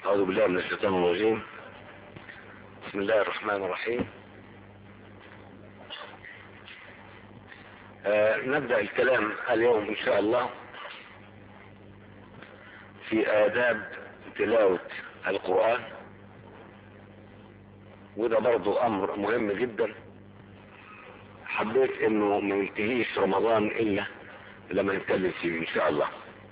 أعوذ بالله من الشيطان الرجيم بسم الله الرحمن الرحيم آه نبدأ الكلام اليوم إن شاء الله في آداب تلاوة القرآن وده برضو أمر مهم جدا حبيت إنه ما ينتهيش رمضان إلا لما نتكلم فيه إن شاء الله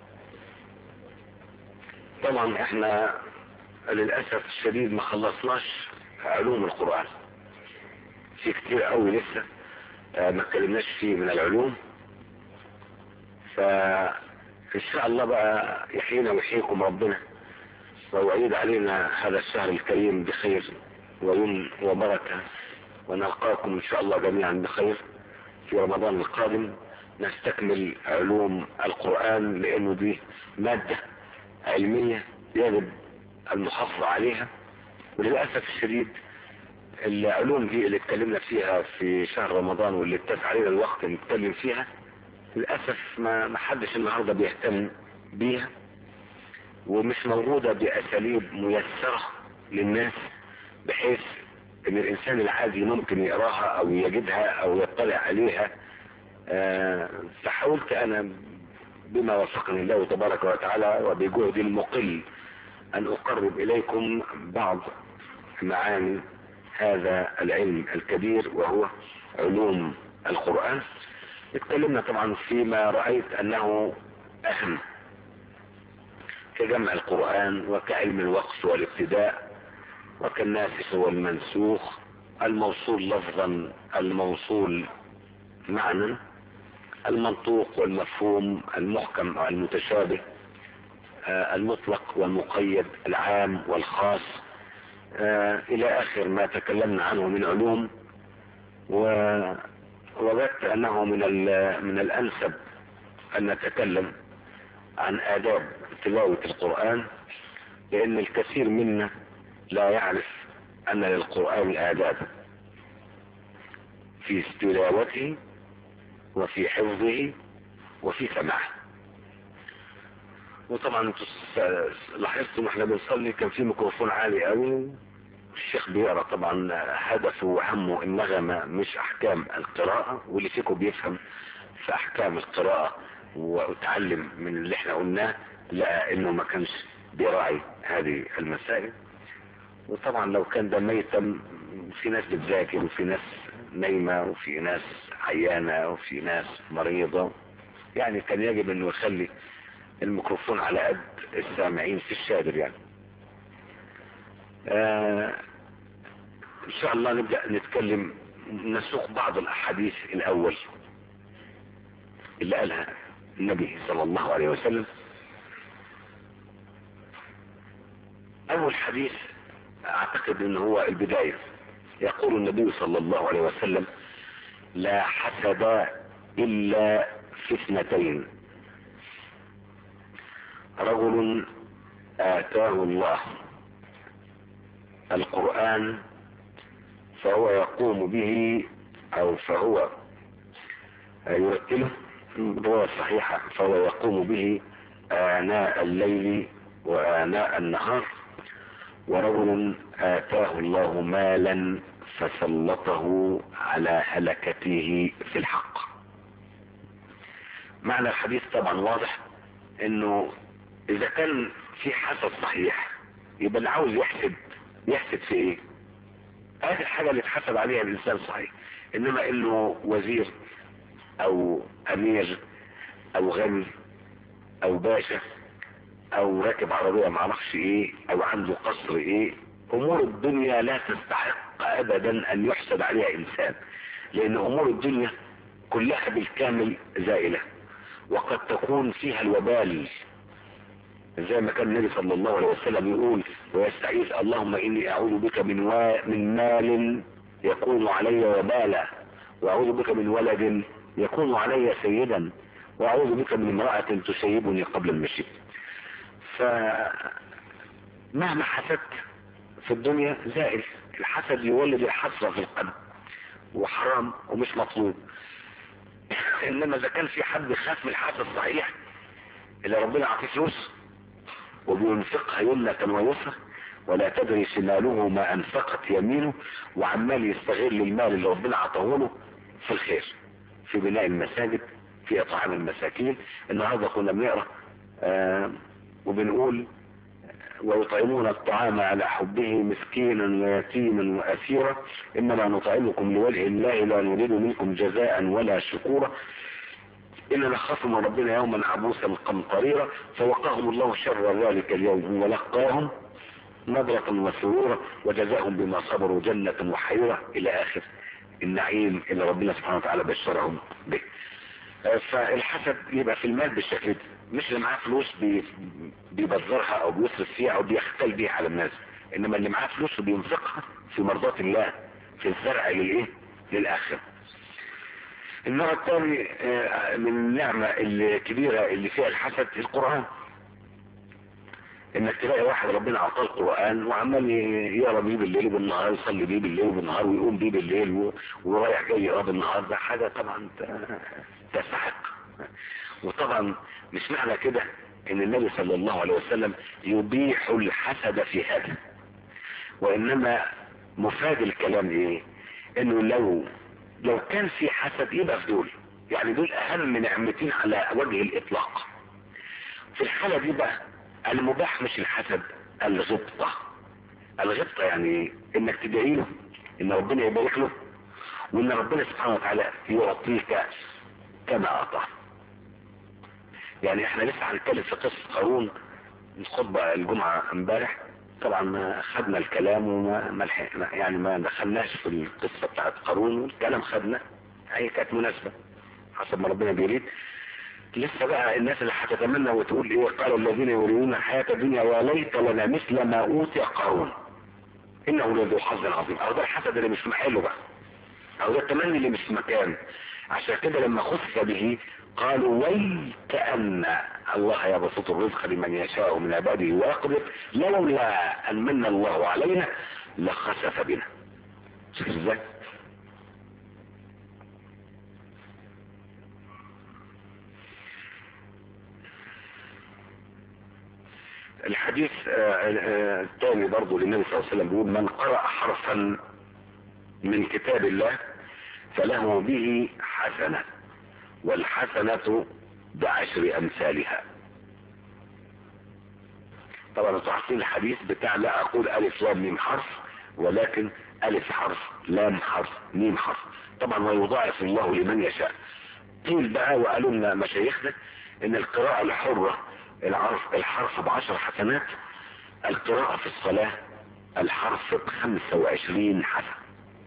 طبعا احنا للأسف الشديد ما خلصناش علوم القرآن في كتير قوي لسه ما اتكلمناش فيه من العلوم فإن شاء الله بقى يحيينا ويحييكم ربنا ويعيد علينا هذا الشهر الكريم بخير ويمن وبركة ونلقاكم إن شاء الله جميعا بخير في رمضان القادم نستكمل علوم القرآن لأنه دي مادة علمية يجب المحافظة عليها وللأسف الشديد العلوم دي اللي اتكلمنا فيها في شهر رمضان واللي اتسع علينا الوقت نتكلم فيها للأسف ما ما حدش النهاردة بيهتم بيها ومش موجودة بأساليب ميسرة للناس بحيث ان الانسان العادي ممكن يقراها او يجدها او يطلع عليها آه فحاولت انا بما وفقني الله تبارك وتعالى وبجهد المقل ان اقرب اليكم بعض معاني هذا العلم الكبير وهو علوم القرآن اتكلمنا طبعا فيما رأيت انه اهم كجمع القرآن وكعلم الوقف والابتداء وكالناسخ والمنسوخ الموصول لفظا الموصول معنى المنطوق والمفهوم المحكم او المتشابه آه المطلق والمقيد العام والخاص آه الى اخر ما تكلمنا عنه من علوم ووجدت انه من من الانسب ان نتكلم عن آداب تلاوة القرآن لأن الكثير منا لا يعرف أن للقرآن آداب في تلاوته وفي حفظه وفي سماعه وطبعا لاحظتم احنا بنصلي كان في ميكروفون عالي قوي الشيخ بيقرا طبعا هدفه وهمه النغمه مش احكام القراءه واللي فيكم بيفهم في احكام القراءه واتعلم من اللي احنا قلناه لقى انه ما كانش بيراعي هذه المسائل وطبعا لو كان ده ميتا في ناس بتذاكر وفي ناس نايمة وفي ناس عيانة وفي ناس مريضة يعني كان يجب انه يخلي الميكروفون على قد السامعين في الشادر يعني آه ان شاء الله نبدأ نتكلم نسوق بعض الاحاديث الاول اللي قالها النبي صلى الله عليه وسلم اول حديث اعتقد ان هو البداية يقول النبي صلى الله عليه وسلم لا حسد الا في اثنتين رجل اتاه الله القرآن فهو يقوم به او فهو يرتله رواية صحيحة فهو يقوم به آناء الليل وآناء النهار ورجل آتاه الله مالا فسلطه على هلكته في الحق معنى الحديث طبعا واضح انه اذا كان في حسد صحيح يبقى اللي عاوز يحسد يحسد في ايه هذه الحاجة اللي اتحسب عليها الانسان صحيح انما انه وزير او امير او غني او باشا او راكب عربية معرفش ايه او عنده قصر ايه امور الدنيا لا تستحق ابدا ان يحسد عليها انسان لان امور الدنيا كلها بالكامل زائلة وقد تكون فيها الوبال زي ما كان النبي صلى الله عليه وسلم يقول ويستعيذ اللهم اني اعوذ بك من, و... من مال يكون علي وبالا واعوذ بك من ولد يكون علي سيدا واعوذ بك من امرأة تسيبني قبل المشي فمهما حسدت في الدنيا زائل الحسد يولد الحسرة في القلب وحرام ومش مطلوب انما اذا كان في حد خاف من الحسد صحيح اللي ربنا عطيه فلوس وبينفقها يمنة ويسرى ولا تدري شماله ما انفقت يمينه وعمال يستغل المال اللي ربنا عطاه له في الخير في بناء المساجد في اطعام المساكين النهارده كنا بنقرا آه وبنقول ويطعمون الطعام على حبه مسكينا ويتيما واسيرا انما نطعمكم لوجه الله لا نريد منكم جزاء ولا شكورا إننا نخاف من ربنا يوما عبوسا قمطريرا فوقاهم الله شر ذلك اليوم ولقاهم نظرة وسرورا وجزاهم بما صبروا جنة وحيرة إلى آخر النعيم اللي ربنا سبحانه وتعالى بشرهم به فالحسد يبقى في المال بالشكل ده مش اللي معاه فلوس بي بيبذرها او بيصرف فيها او بيختل بيها على الناس انما اللي معاه فلوس بينفقها في مرضات الله في الزرع للايه للاخره النوع الثاني من النعمة الكبيرة اللي فيها الحسد القرآن انك تلاقي واحد ربنا اعطاه القرآن وعمال يقرا بيه بالليل وبالنهار يصلي بيه بالليل وبالنهار ويقوم بيه بالليل ورايح جاي يقرا بالنهار ده حاجة طبعا تستحق وطبعا مش معنى كده ان النبي صلى الله عليه وسلم يبيح الحسد في هذا وانما مفاد الكلام ايه انه لو لو كان في حسد يبقى في دول يعني دول اهم نعمتين على وجه الاطلاق في الحالة دي بقى المباح مش الحسد الغبطة الغبطة يعني انك تدعي له ان ربنا يبارك له وان ربنا سبحانه وتعالى يعطيك كما اعطاه يعني احنا لسه هنتكلم في قصة قارون الخطبة الجمعة امبارح طبعا ما خدنا الكلام وما ما لحقنا يعني ما دخلناش في القصة بتاعت قارون والكلام خدنا هي كانت مناسبة حسب ما ربنا بيريد لسه بقى الناس اللي هتتمنى وتقول ايه قال الذين يريدون الحياة الدنيا وليت لنا مثل ما اوتي قارون انه لذو حظ عظيم او ده الحسد اللي مش في محله بقى او ده التمني اللي مش في مكان عشان كده لما خسف به قالوا ويكأن الله يبسط الرزق لمن يشاء من عباده ويقدر لولا ان من الله علينا لخسف بنا شوف ازاي الحديث الثاني برضه للنبي صلى الله عليه وسلم بيقول من قرأ حرفا من كتاب الله فله به حسنة والحسنة بعشر أمثالها طبعا انتوا عارفين الحديث بتاع لا أقول ألف لام ميم حرف ولكن ألف حرف لام حرف ميم حرف طبعا ويضاعف الله لمن يشاء قيل بقى وقالوا لنا مشايخنا ان القراءة الحرة العرف الحرف بعشر حسنات القراءة في الصلاة الحرف بخمسة وعشرين حسن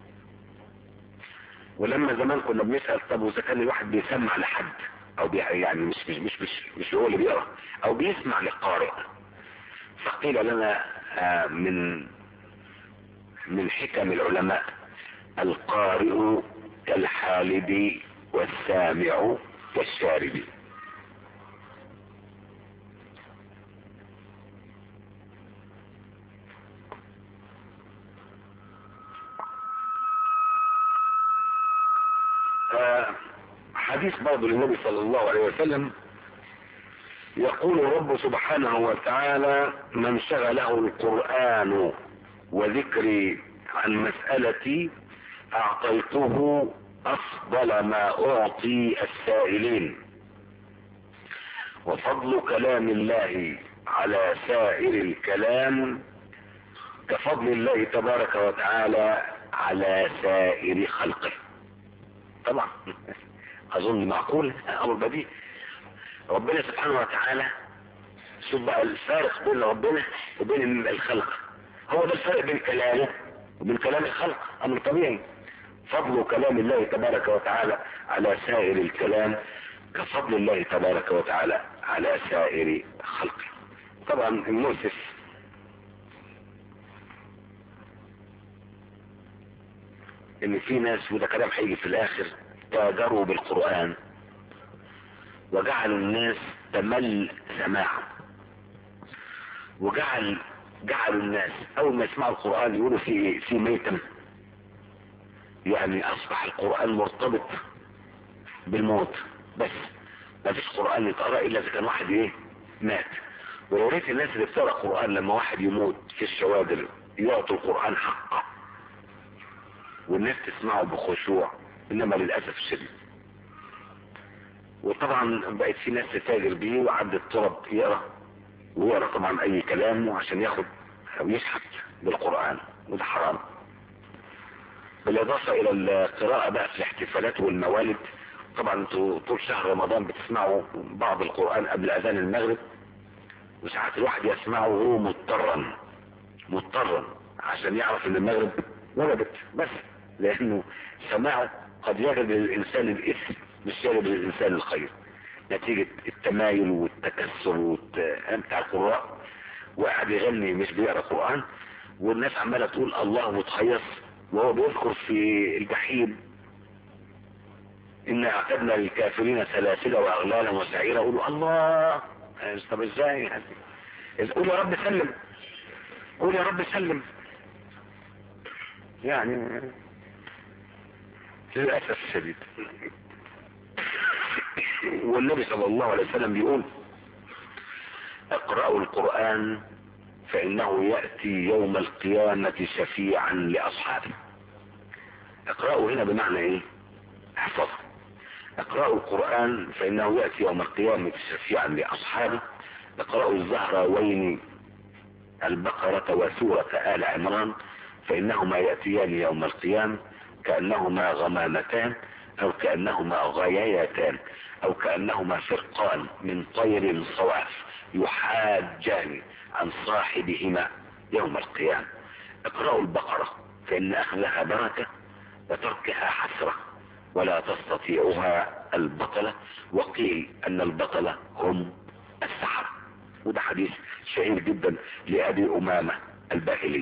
ولما زمان كنا بنسأل طب واذا كان الواحد بيسمع لحد او بي يعني مش مش مش مش, مش هو اللي بيقرا او بيسمع لقارئ فقيل لنا آه من من حكم العلماء القارئ كالحالب والسامع كالشارب حديث برضه للنبي صلى الله عليه وسلم يقول الرب سبحانه وتعالى من شغله القرآن وذكري عن مسألتي أعطيته أفضل ما أعطي السائلين وفضل كلام الله على سائر الكلام كفضل الله تبارك وتعالى على سائر خلقه طبعا اظن معقول امر بديهي ربنا سبحانه وتعالى شوف بقى الفارق بين ربنا وبين الخلق هو ده الفرق بين كلامه وبين كلام الخلق امر طبيعي فضل كلام الله تبارك وتعالى على سائر الكلام كفضل الله تبارك وتعالى على سائر خلقه طبعا المؤسس ان في ناس وده كلام هيجي في الاخر تاجروا بالقرآن وجعلوا الناس تمل سماعه وجعل جعلوا الناس اول ما يسمعوا القرآن يقولوا في في ميتم يعني اصبح القرآن مرتبط بالموت بس ما فيش قرآن يتقرأ الا اذا كان واحد ايه مات ويا ريت الناس اللي بتقرا قران لما واحد يموت في الشوادر يعطوا القران حقه والناس تسمعه بخشوع انما للاسف الشديد وطبعا بقت في ناس تتاجر بيه وعد الطرب يقرا ويقرا طبعا اي كلام عشان ياخد او يشحت بالقران وده حرام بالاضافه الى القراءه بقى في الاحتفالات والموالد طبعا انتوا طول شهر رمضان بتسمعوا بعض القران قبل اذان المغرب وساعات الواحد يسمعه وهو مضطرا مضطرا عشان يعرف ان المغرب وجبت بس لانه سماعه قد يجد للانسان الاثم مش يجد للانسان الخير نتيجة التمايل والتكسر والت... بتاع القراء وقاعد يغني مش بيقرا قرآن والناس عمالة تقول الله وتهيص وهو بيذكر في الجحيم إن أعتدنا للكافرين سلاسل وأغلالا وسعيرا يقولوا الله طب ازاي يعني قول يا رب سلم قول يا رب سلم يعني للأسف الشديد والنبي صلى الله عليه وسلم بيقول اقرأوا القرآن فإنه يأتي يوم القيامة شفيعا لأصحابه اقرأوا هنا بمعنى ايه احفظوا اقرأوا القرآن فإنه يأتي يوم القيامة شفيعا لأصحابه اقرأوا الزهراوين البقرة وسورة آل عمران فإنهما يأتيان يوم القيامة كأنهما غمامتان أو كأنهما غيايتان أو كأنهما فرقان من طير صواف يحاجان عن صاحبهما يوم القيامة اقرأوا البقرة فإن أخذها بركة وتركها حسرة ولا تستطيعها البطلة وقيل أن البطلة هم السحرة وده حديث شهير جدا لأبي أمامة الباهلي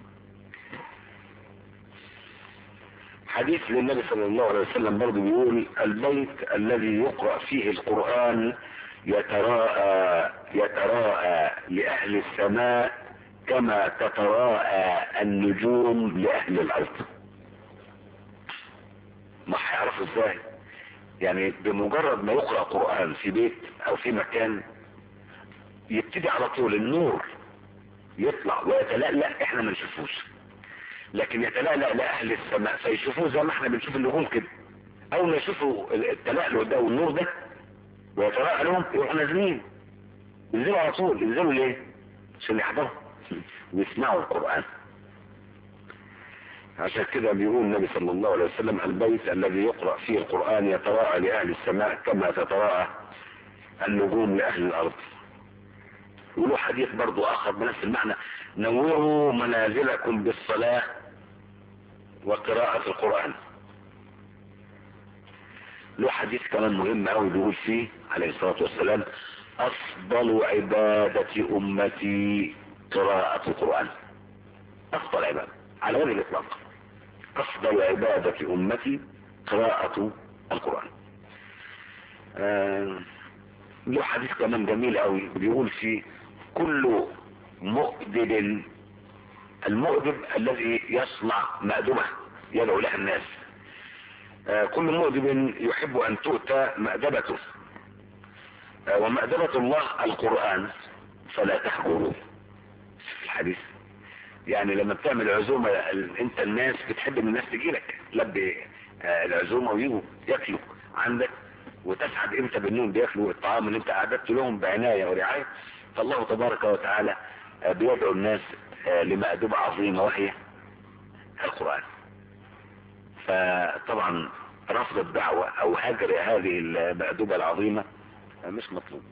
حديث للنبي صلى الله عليه وسلم برضه بيقول البيت الذي يقرأ فيه القرآن يتراءى يتراءى لأهل السماء كما تتراءى النجوم لأهل الأرض ما هيعرفوا ازاي يعني بمجرد ما يقرأ قرآن في بيت او في مكان يبتدي على طول النور يطلع ويتلألأ احنا ما نشوفوش لكن يتلألأ لأهل السماء فيشوفوه زي ما احنا بنشوف النجوم كده اول ما يشوفوا التلألؤ ده والنور ده ويتراءى لهم يروحوا نازلين ينزلوا على طول ينزلوا ليه؟ عشان يحضروا ويسمعوا القرآن عشان كده بيقول النبي صلى الله عليه وسلم البيت الذي يقرأ فيه القرآن يتراءى لأهل السماء كما تتراءى النجوم لأهل الأرض وله حديث برضو آخر بنفس المعنى نوروا منازلكم بالصلاة وقراءة القرآن له حديث كمان مهم قوي بيقول فيه عليه الصلاة والسلام أفضل عبادة أمتي قراءة القرآن أفضل عبادة على وجه الإطلاق أفضل عبادة أمتي قراءة القرآن آه له حديث كمان جميل قوي بيقول فيه كل مؤدب المؤدب الذي يصنع مأدبة يدعو لها الناس آه كل مؤدب يحب أن تؤتى مأدبته آه ومأدبة الله القرآن فلا تحجروا في الحديث يعني لما بتعمل عزومة انت الناس بتحب ان الناس تجي لك لبي آه العزومة ويجوا ياكلوا عندك وتسعد انت بالنوم بياكلوا الطعام اللي انت اعددت لهم بعناية ورعاية فالله تبارك وتعالى آه بيدعو الناس آه لمأدبة عظيمة وهي القرآن فطبعا رفض الدعوة او هجر هذه المأدبة العظيمة مش مطلوب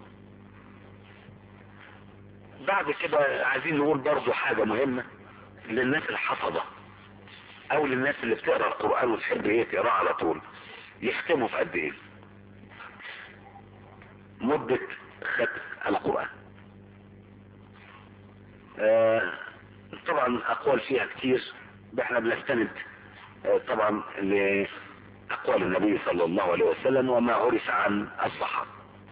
بعد كده عايزين نقول برضو حاجة مهمة للناس الحفظة او للناس اللي بتقرأ القرآن وتحب ايه تقرأ على طول يختموا في قد ايه مدة ختم القرآن آه طبعا اقوال فيها كتير احنا بنستند آه طبعا لاقوال النبي صلى الله عليه وسلم وما عرف عن الصحابة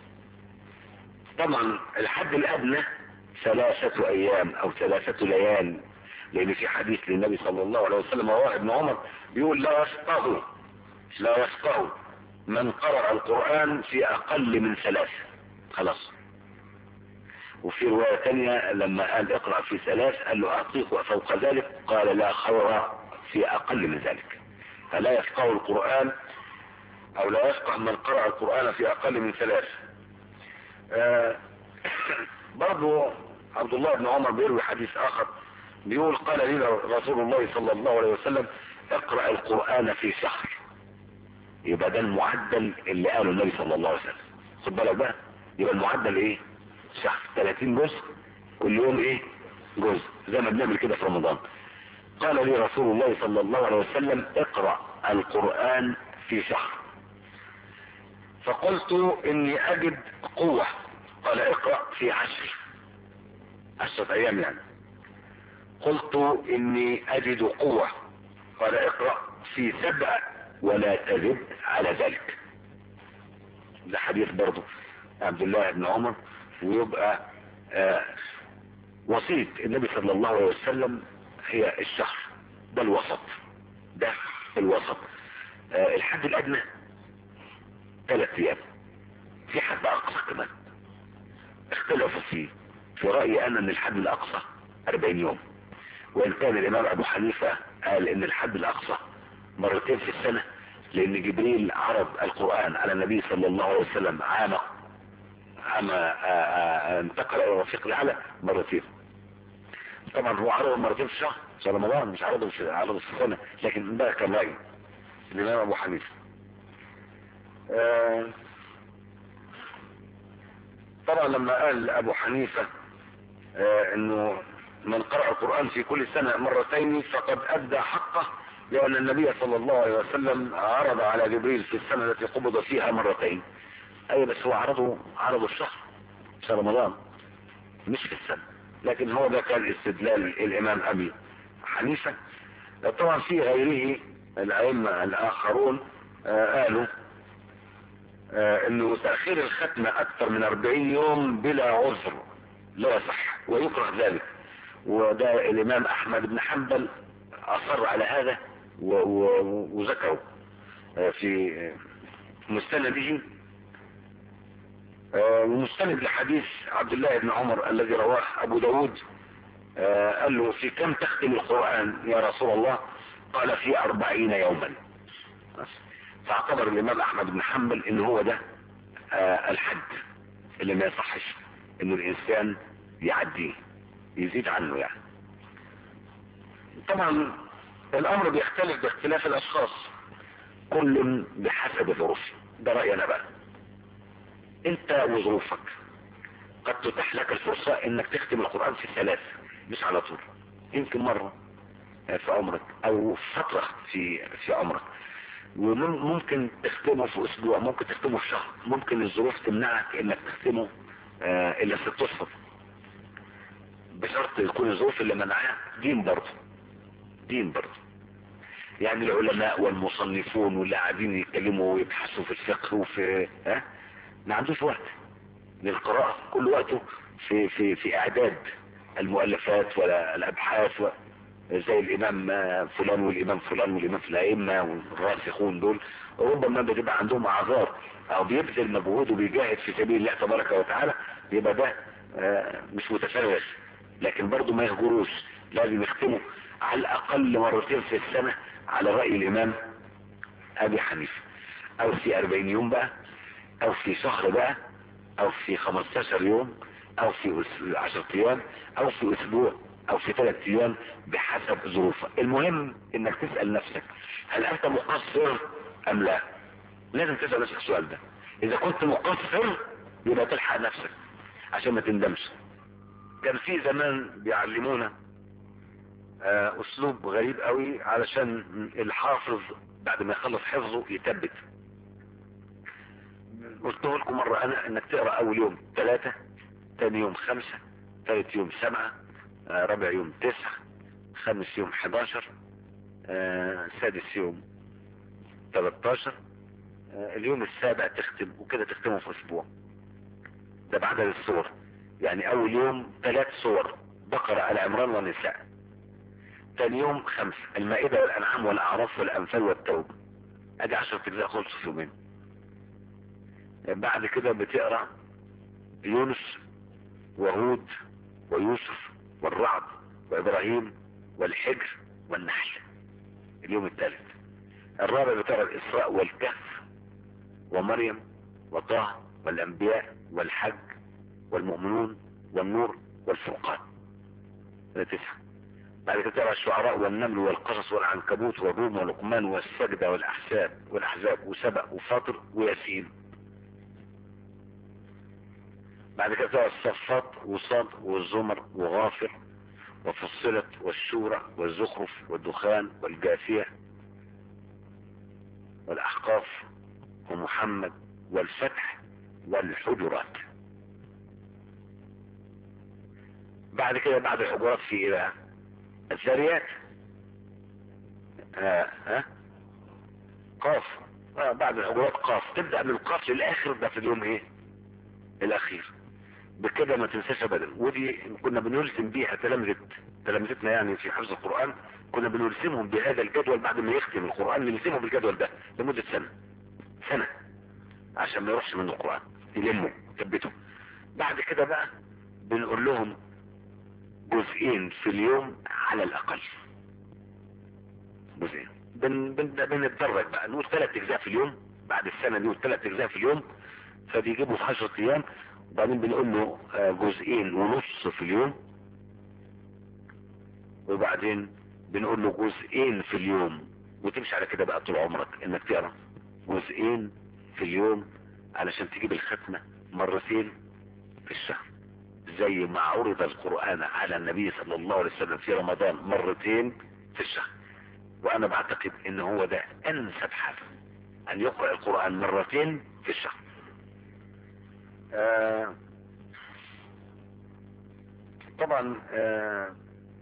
طبعا الحد الادنى ثلاثة ايام او ثلاثة ليال لان في حديث للنبي صلى الله عليه وسلم وهو ابن عمر بيقول لا يفقه لا يفقه من قرأ القرآن في اقل من ثلاثة خلاص وفي رواية تانية لما قال اقرأ في ثلاث قال له أطيق فوق ذلك قال لا خير في أقل من ذلك فلا يفقه القرآن أو لا يفقه من قرأ القرآن في أقل من ثلاث آه برضو عبد الله بن عمر بيروي حديث آخر بيقول قال لي رسول الله صلى الله عليه وسلم اقرأ القرآن في شهر يبقى ده المعدل اللي قاله النبي صلى الله عليه وسلم خد بالك بقى يبقى المعدل ايه شهر 30 جزء كل يوم ايه جزء زي ما بنعمل كده في رمضان قال لي رسول الله صلى الله عليه وسلم اقرأ القرآن في شهر فقلت اني اجد قوة قال اقرأ في عشر عشرة ايام يعني قلت اني اجد قوة قال اقرأ في سبع ولا تزد على ذلك ده حديث برضه عبد الله بن عمر ويبقى آه وصية النبي صلى الله عليه وسلم هي الشهر ده الوسط ده الوسط آه الحد الادنى ثلاث ايام في حد اقصى كمان اختلفوا فيه في رأيي انا ان الحد الاقصى 40 يوم وان كان الامام ابو حنيفة قال ان الحد الاقصى مرتين في السنة لان جبريل عرض القرآن على النبي صلى الله عليه وسلم عام عام انتقل الى الرفيق الاعلى مرتين طبعا هو عرضه مرتين في الشهر في رمضان مش عرضه في عرضه في السنة لكن ده كان رأي الامام ابو حنيفة آه طبعا لما قال ابو حنيفة آه انه من قرأ القرآن في كل سنة مرتين فقد ادى حقه لان النبي صلى الله عليه وسلم عرض على جبريل في السنة التي قبض فيها مرتين اي بس هو عرضه عرضه الشهر في رمضان مش في السنة لكن هو ده كان استدلال الامام ابي حنيفة طبعا في غيره الائمة الاخرون آه قالوا آه انه تأخير الختمة اكثر من 40 يوم بلا عذر لا يصح ويكره ذلك وده الامام احمد بن حنبل اصر على هذا وذكره آه في مستنده آه ومستند لحديث عبد الله بن عمر الذي رواه ابو داود قال له في كم تختم القرآن يا رسول الله قال في أربعين يوما فاعتبر الامام احمد بن حنبل ان هو ده آه الحد اللي ما يصحش انه الانسان يعديه يزيد عنه يعني طبعا الامر بيختلف باختلاف الاشخاص كل بحسب ظروفه ده رأيي انا بقى انت وظروفك قد تتاح لك الفرصة انك تختم القرآن في ثلاث مش على طول يمكن مرة في عمرك او فترة في في عمرك وممكن تختمه في اسبوع ممكن تختمه في شهر ممكن الظروف تمنعك انك تختمه آه الا ست اشهر بشرط يكون الظروف اللي منعها دين برضه دين برضه يعني العلماء والمصنفون واللي قاعدين يتكلموا ويبحثوا في الفقه وفي ها ما عندوش وقت للقراءة كل وقته في في في اعداد المؤلفات ولا الابحاث و... زي الامام فلان والامام فلان والامام في الائمه والراسخون دول ربما بتبقى عندهم اعذار او بيبذل مجهود وبيجاهد في سبيل الله تبارك وتعالى يبقى ده مش متفرغ لكن برضه ما يهجروش لازم يختموا على الاقل مرتين في السنة على رأي الامام ابي حنيفه او في 40 يوم بقى او في شهر بقى او في 15 يوم او في 10 ايام او في اسبوع او في ثلاث ايام بحسب ظروفك المهم انك تسأل نفسك هل انت مقصر ام لا لازم تسأل نفسك السؤال ده اذا كنت مقصر يبقى تلحق نفسك عشان ما تندمش كان في زمان بيعلمونا آه اسلوب غريب قوي علشان الحافظ بعد ما يخلص حفظه يثبت قلت لكم مرة انا انك تقرأ اول يوم ثلاثة ثاني يوم خمسة ثالث يوم سبعة آه رابع يوم تسعة خامس يوم حداشر آه سادس يوم تلاتاشر آه اليوم السابع تختم وكده تختمه في اسبوع ده بعدد الصور يعني اول يوم ثلاث صور بقرة على عمران والنساء ثاني يوم خمسة المائدة والانعام والاعراف والانفال والتوبة ادي عشرة اجزاء خلصوا في يومين بعد كده بتقرأ يونس وهود ويوسف والرعد وابراهيم والحجر والنحل اليوم الثالث الرابع بترى الاسراء والكهف ومريم وطه والانبياء والحج والمؤمنون والنور والفرقان هذا تسعة بعد كده ترى الشعراء والنمل والقصص والعنكبوت والروم ولقمان والسجدة والأحساب والأحزاب وسبأ وفاطر وياسين بعد كده ترى الصفات وصاد والزمر وغافر وفصلت والشورى والزخرف والدخان والجاثية والأحقاف ومحمد والفتح والحجرات بعد كده بعد الحجرات في ايه بقى الذريات ها ها قاف آه بعد الحجرات قاف تبدأ من القاف للآخر ده في اليوم ايه الاخير بكده ما تنساش ابدا ودي كنا بنلزم بيها تلامذة تلامذتنا يعني في حفظ القرآن كنا بنلزمهم بهذا الجدول بعد ما يختم القرآن نلزمهم بالجدول ده لمدة سنة سنة عشان ما يروحش من القرآن يلموا يثبتوا بعد كده بقى بنقول لهم جزئين في اليوم على الاقل جزئين بن بن بنتدرج بقى نقول ثلاث اجزاء في اليوم بعد السنة دي ثلاث اجزاء في اليوم فبيجيبوا في 10 ايام وبعدين بنقول له جزئين ونص في اليوم وبعدين بنقول له جزئين في اليوم وتمشي على كده بقى طول عمرك انك تقرا جزئين في اليوم علشان تجيب الختمة مرتين في الشهر زي ما عرض القرآن على النبي صلى الله عليه وسلم في رمضان مرتين في الشهر وانا بعتقد ان هو ده انسب حاجة ان يقرأ القرآن مرتين في الشهر آه طبعا آه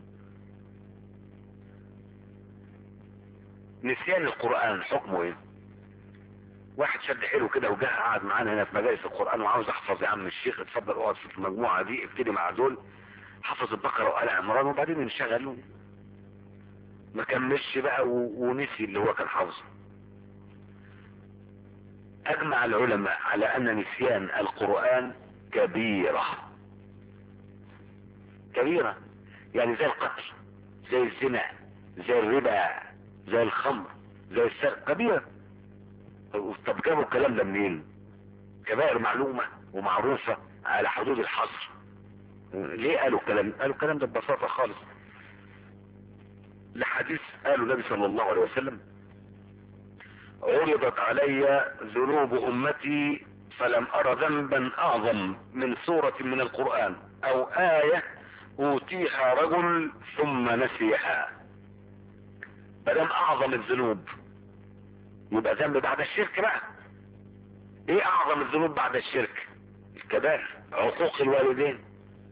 نسيان القرآن حكمه ايه واحد شد حلو كده وجه قعد معانا هنا في مجالس القرآن وعاوز احفظ يا عم الشيخ اتفضل اقعد في المجموعة دي ابتدي مع دول حفظ البقرة وآل عمران وبعدين انشغل ما كملش بقى ونسي اللي هو كان حافظه اجمع العلماء على ان نسيان القرآن كبيرة كبيرة يعني زي القتل زي الزنا زي الربا زي الخمر زي السرقة كبيرة طب جابوا الكلام ده منين كبائر معلومة ومعروفة على حدود الحصر ليه قالوا الكلام قالوا الكلام ده ببساطة خالص لحديث قالوا النبي صلى الله عليه وسلم عرضت علي ذنوب امتي فلم ارى ذنبا اعظم من سورة من القرآن او آية اوتيها رجل ثم نسيها فلم اعظم الذنوب يبقى ذنب بعد الشرك بقى ايه اعظم الذنوب بعد الشرك الكبائر عقوق الوالدين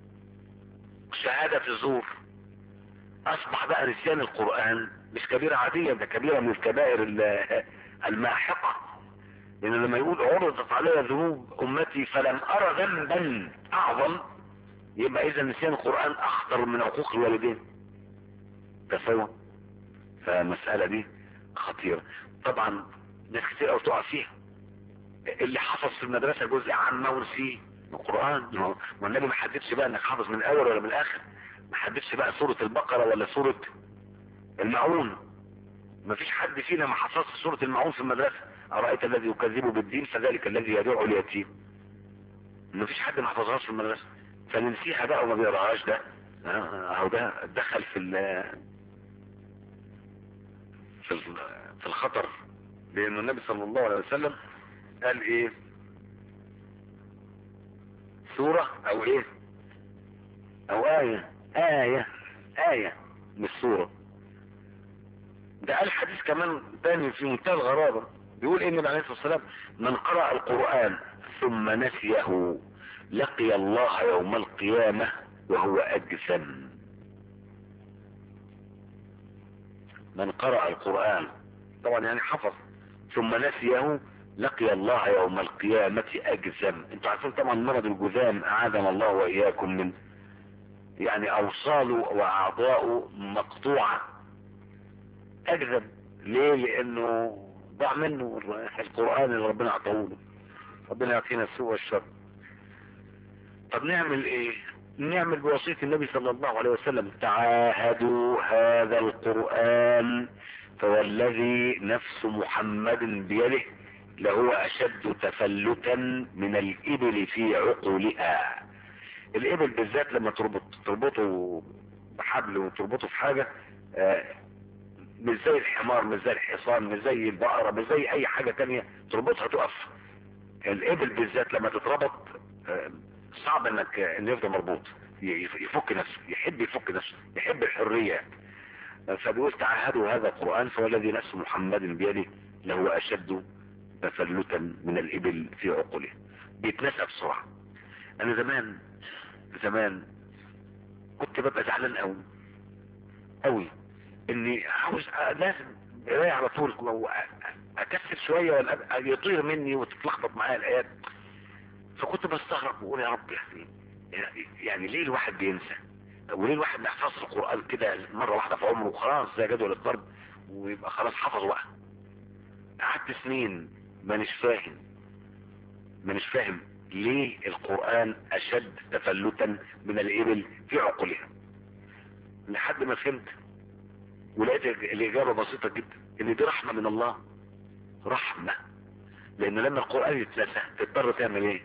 شهادة الزور اصبح بقى نسيان القرآن مش كبيرة عادية ده كبيرة من الكبائر الماحقة لان لما يقول عرضت علي ذنوب امتي فلم ارى ذنبا اعظم يبقى اذا نسيان القرآن اخطر من عقوق الوالدين تسوى فالمسألة دي خطيرة طبعا ناس كتير قوي تقع فيها اللي حفظ في المدرسة جزء عامة ورسيه من القرآن ما النبي ما حددش بقى انك حافظ من الاول ولا من الاخر ما حددش بقى سورة البقرة ولا سورة المعون ما فيش حد فينا ما حفظش سورة المعون في المدرسة أرأيت الذي يكذب بالدين فذلك الذي يدعو اليتيم ما فيش حد ما حفظهاش في المدرسة فننسيها بقى وما بيقراهاش ده اهو ده دخل في في في الخطر لأن النبي صلى الله عليه وسلم قال ايه سورة او ايه او آية آية آية مش سورة ده قال حديث كمان تاني في منتهى الغرابة بيقول ان النبي عليه الصلاة والسلام من قرأ القرآن ثم نسيه لقي الله يوم القيامة وهو أجسم من قرأ القرآن طبعا يعني حفظ ثم نسيه لقي الله يوم القيامة أجزم انتوا عارفين طبعا مرض الجذام أعاذنا الله وإياكم من يعني أوصاله وأعضاؤه مقطوعة أجزم ليه لأنه ضاع منه القرآن اللي ربنا أعطاه له ربنا يعطينا السوء والشر طب نعمل ايه نعمل بوصية النبي صلى الله عليه وسلم تعاهدوا هذا القرآن فوالذي نفس محمد بيده لهو اشد تفلتا من الابل في عقولها الابل بالذات لما تربط تربطه بحبل وتربطه في حاجة آه، مش زي الحمار مش زي الحصان مش زي البقرة مش زي اي حاجة تانية تربطها تقف الابل بالذات لما تتربط آه، صعب انك انه يفضل مربوط ي- يفك نفسه يحب يفك نفسه يحب الحرية فبيقول تعهدوا هذا القرآن فوالذي نفس محمد بيده لهو اشد تفلتا من الابل في عقله بيتنسى بسرعة انا زمان زمان كنت ببقى زعلان قوي قوي اني عاوز لازم قرايه على طول لو اكسر شويه ولا أبقى- يطير مني وتتلخبط معايا الايات فكنت بستغرب واقول يا رب يعني يعني ليه الواحد بينسى وليه الواحد ما يحفظش القران كده مره واحده في عمره وخلاص زي جدول الضرب ويبقى خلاص حفظه بقى قعدت سنين مانيش فاهم مانيش فاهم ليه القرآن أشد تفلتا من الإبل في عقولها لحد ما فهمت ولقيت الإجابة بسيطة جدا إن دي رحمة من الله رحمة لأن لما القرآن يتنسى تضطر تعمل إيه؟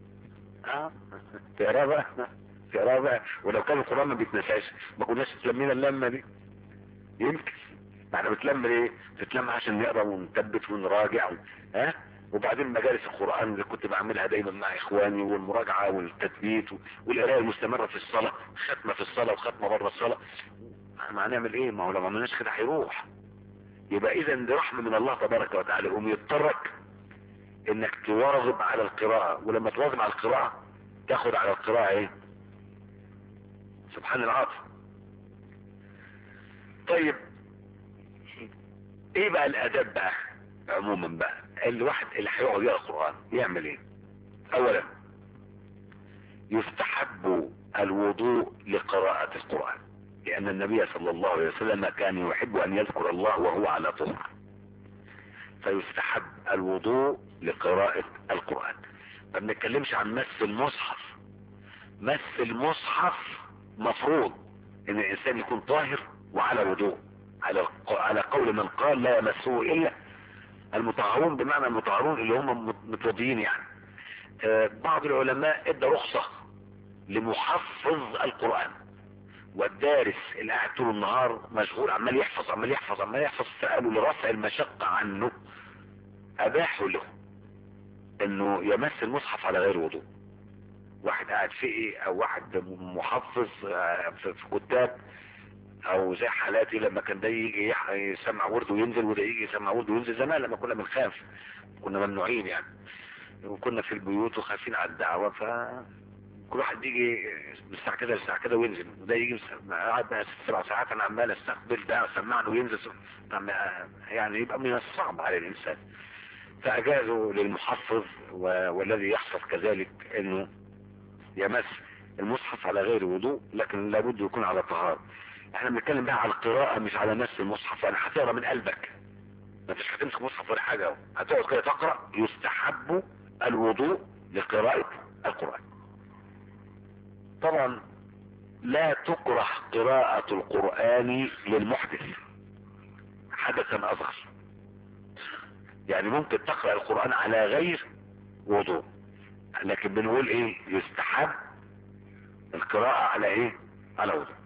آه تقراه بقى تقراه بقى ولو كان القرآن ما بيتنساش ما كناش اتلمينا اللمة دي يمكن ما احنا بتلم ليه؟ بتلم عشان نقرا ونثبت ونراجع و... ها وبعدين مجالس القرآن اللي كنت بعملها دايما مع اخواني والمراجعة والتثبيت و- والقراية المستمرة في الصلاة ختمة في الصلاة وختمة بره الصلاة ما هنعمل ايه ما هو لو ما عملناش كده هيروح يبقى اذا دي رحمة من الله تبارك وتعالى يقوم يضطرك انك تواظب على القراءة ولما تواظب على القراءة تاخد على القراءة ايه سبحان العاطف طيب ايه بقى الاداب بقى عموما بقى الواحد اللي هيقعد يقرا القران يعمل ايه اولا يستحب الوضوء لقراءة القرآن لأن النبي صلى الله عليه وسلم كان يحب أن يذكر الله وهو على طهر فيستحب الوضوء لقراءة القرآن ما بنتكلمش عن مس المصحف مس المصحف مفروض ان الانسان يكون طاهر وعلى وضوء على على قول من قال لا يمسه الا المطهرون بمعنى المطهرون اللي هم متوضيين يعني آه، بعض العلماء ادى رخصة لمحفظ القرآن والدارس اللي قاعد طول النهار مشغول عمال يحفظ عمال يحفظ عمال يحفظ فقالوا لرفع المشقة عنه اباحوا له انه يمس المصحف على غير وضوء واحد قاعد فقي او واحد محفظ آه، في في كتاب او زي حالاتي لما كان ده يجي يح- يسمع ورد وينزل وده يجي يسمع ورد وينزل زمان لما كنا بنخاف كنا ممنوعين يعني وكنا في البيوت وخايفين على الدعوة ف كل واحد يجي من الساعة كده للساعة كده وينزل وده يجي من- قعد بقى ست سبع ساعات انا عمال استقبل ده سمعني وينزل طب يعني يبقى من الصعب على الانسان فاجازوا للمحفظ و- والذي يحفظ كذلك انه يمس المصحف على غير وضوء لكن لابد يكون على طهارة احنا بنتكلم بقى على القراءة مش على مس المصحف يعني هتقرا من قلبك ما فيش هتمسك مصحف ولا حاجة اهو. هتقعد كده تقرا يستحب الوضوء لقراءة القرآن طبعا لا تكره قراءة القرآن للمحدث حدثا اصغر يعني ممكن تقرأ القرآن على غير وضوء لكن بنقول ايه يستحب القراءة على ايه على وضوء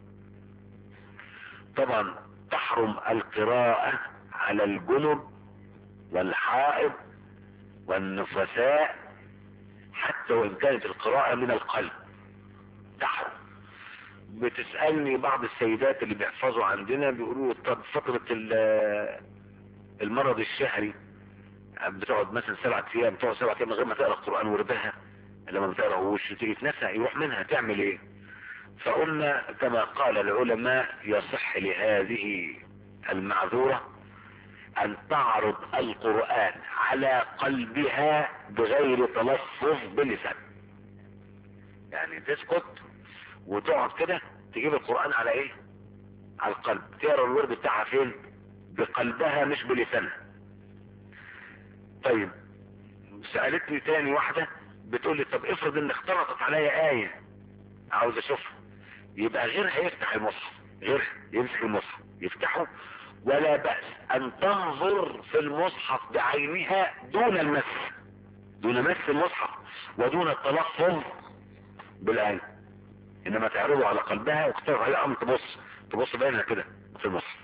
طبعا تحرم القراءة على الجنب والحائض والنفساء حتى وان كانت القراءة من القلب تحرم بتسألني بعض السيدات اللي بيحفظوا عندنا بيقولوا طب فترة ال- المرض الشهري بتقعد مثلا سبعة ايام بتقعد سبعة ايام من غير ما تقرا القرآن وردها لما ما تقراهوش تيجي تنسى يروح منها تعمل ايه فقلنا كما قال العلماء يصح لهذه المعذورة ان تعرض القرآن على قلبها بغير تلفظ بلسان يعني تسكت وتقعد كده تجيب القرآن على ايه على القلب تقرا الورد بتاعها فين بقلبها مش بلسانها طيب سألتني تاني واحدة بتقول لي طب افرض ان اختلطت عليا آية عاوز اشوفها يبقى غيرها يفتح المصحف غيرها يمسك المصحف يفتحه ولا بأس ان تنظر في المصحف بعينها دون المس دون مس المصحف ودون التلفظ بالآية انما تعرضه على قلبها واختار على امر تبص تبص بينها كده في المصحف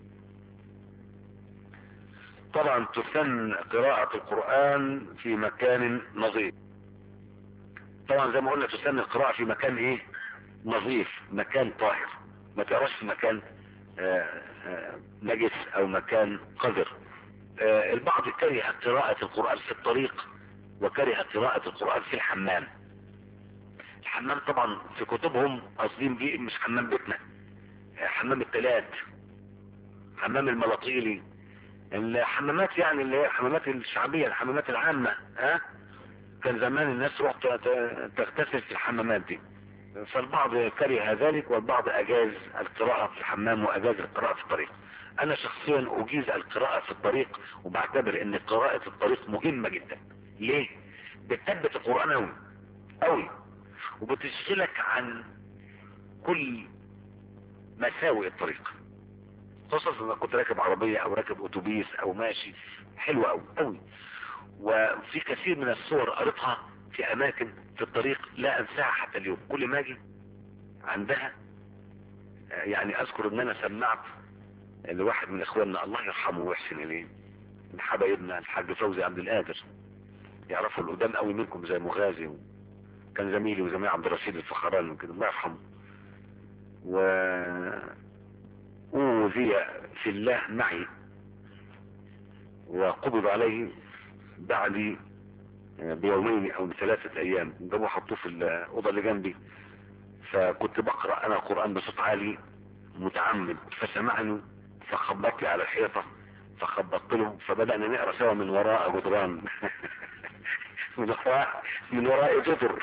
طبعا تسن قراءة القرآن في مكان نظيف طبعا زي ما قلنا تسن القراءة في مكان ايه نظيف مكان طاهر ما تقراش في مكان آآ آآ نجس او مكان قذر البعض كره قراءة القرآن في الطريق وكره قراءة القرآن في الحمام الحمام طبعا في كتبهم قاصدين بيه مش حمام بيتنا حمام التلات حمام الملاطيلي الحمامات يعني اللي هي الحمامات الشعبية الحمامات العامة ها كان زمان الناس تروح تغتسل في الحمامات دي فالبعض كره ذلك والبعض اجاز القراءة في الحمام واجاز القراءة في الطريق انا شخصيا اجيز القراءة في الطريق وبعتبر ان قراءة الطريق مهمة جدا ليه بتثبت القرآن اوي اوي وبتشغلك عن كل مساوئ الطريق خصوصا لما كنت راكب عربية او راكب اتوبيس او ماشي حلوة اوي اوي وفي كثير من الصور قريتها في اماكن في الطريق لا انساها حتى اليوم كل ما اجي عندها يعني اذكر ان انا سمعت لواحد من اخواننا الله يرحمه ويحسن اليه من حبايبنا الحاج فوزي عبد القادر يعرفوا القدام قوي منكم زي مغازي كان زميلي وزميل عبد الرشيد الفخراني وكده الله يرحمه و أوذي في الله معي وقبض عليه بعد بيومين او بثلاثة ايام جابوا حطوه في الاوضة اللي جنبي فكنت بقرأ انا القرآن بصوت عالي متعمد فسمعني فخبطت لي على الحيطة فخبطت له فبدأنا نقرأ سوا من وراء جدران من وراء من وراء جدر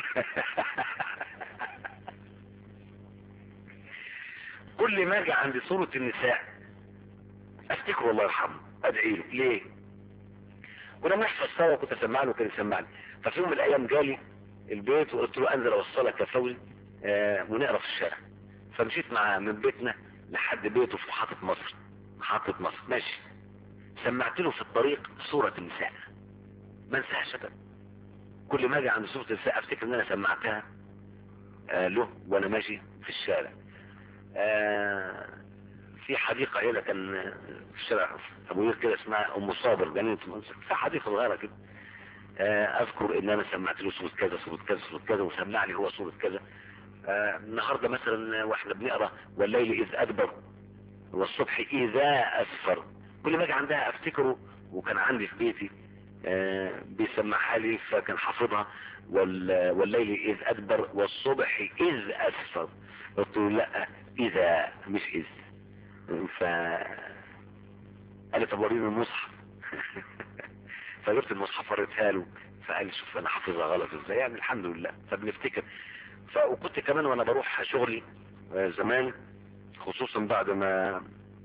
كل ما اجي عند سورة النساء افتكر الله يرحمه ادعي له ليه كنا بنحفظ سوا كنت اسمع له كان يسمعني ففي يوم من الايام جالي البيت وقلت له انزل اوصلك يا فوزي آه ونقرا في الشارع فمشيت مع من بيتنا لحد بيته في محطة مصر محطة مصر ماشي سمعت له في الطريق سورة النساء ما انساهاش ابدا كل ما اجي عند سورة النساء افتكر ان انا سمعتها آه له وانا ماشي في الشارع آه في حديقة هنا كان في الشارع ابو ير كده اسمها ام صابر جنينة المنصر في حديقة صغيرة كده آه اذكر ان انا سمعت له سورة كذا سورة كذا سورة كذا وسمع لي هو سورة كذا آه النهاردة مثلا واحنا بنقرا والليل اذ ادبر والصبح اذا اسفر كل ما اجي عندها افتكره وكان عندي في بيتي آه بيسمعها لي فكان حافظها والليل اذ ادبر والصبح اذ اسفر قلت له لا اذا مش اذ ف قال طب وريني المصحف فجبت المصحف وريتها له فقال لي شوف انا حافظها غلط ازاي يعني الحمد لله فبنفتكر ف... وكنت كمان وانا بروح شغلي زمان خصوصا بعد ما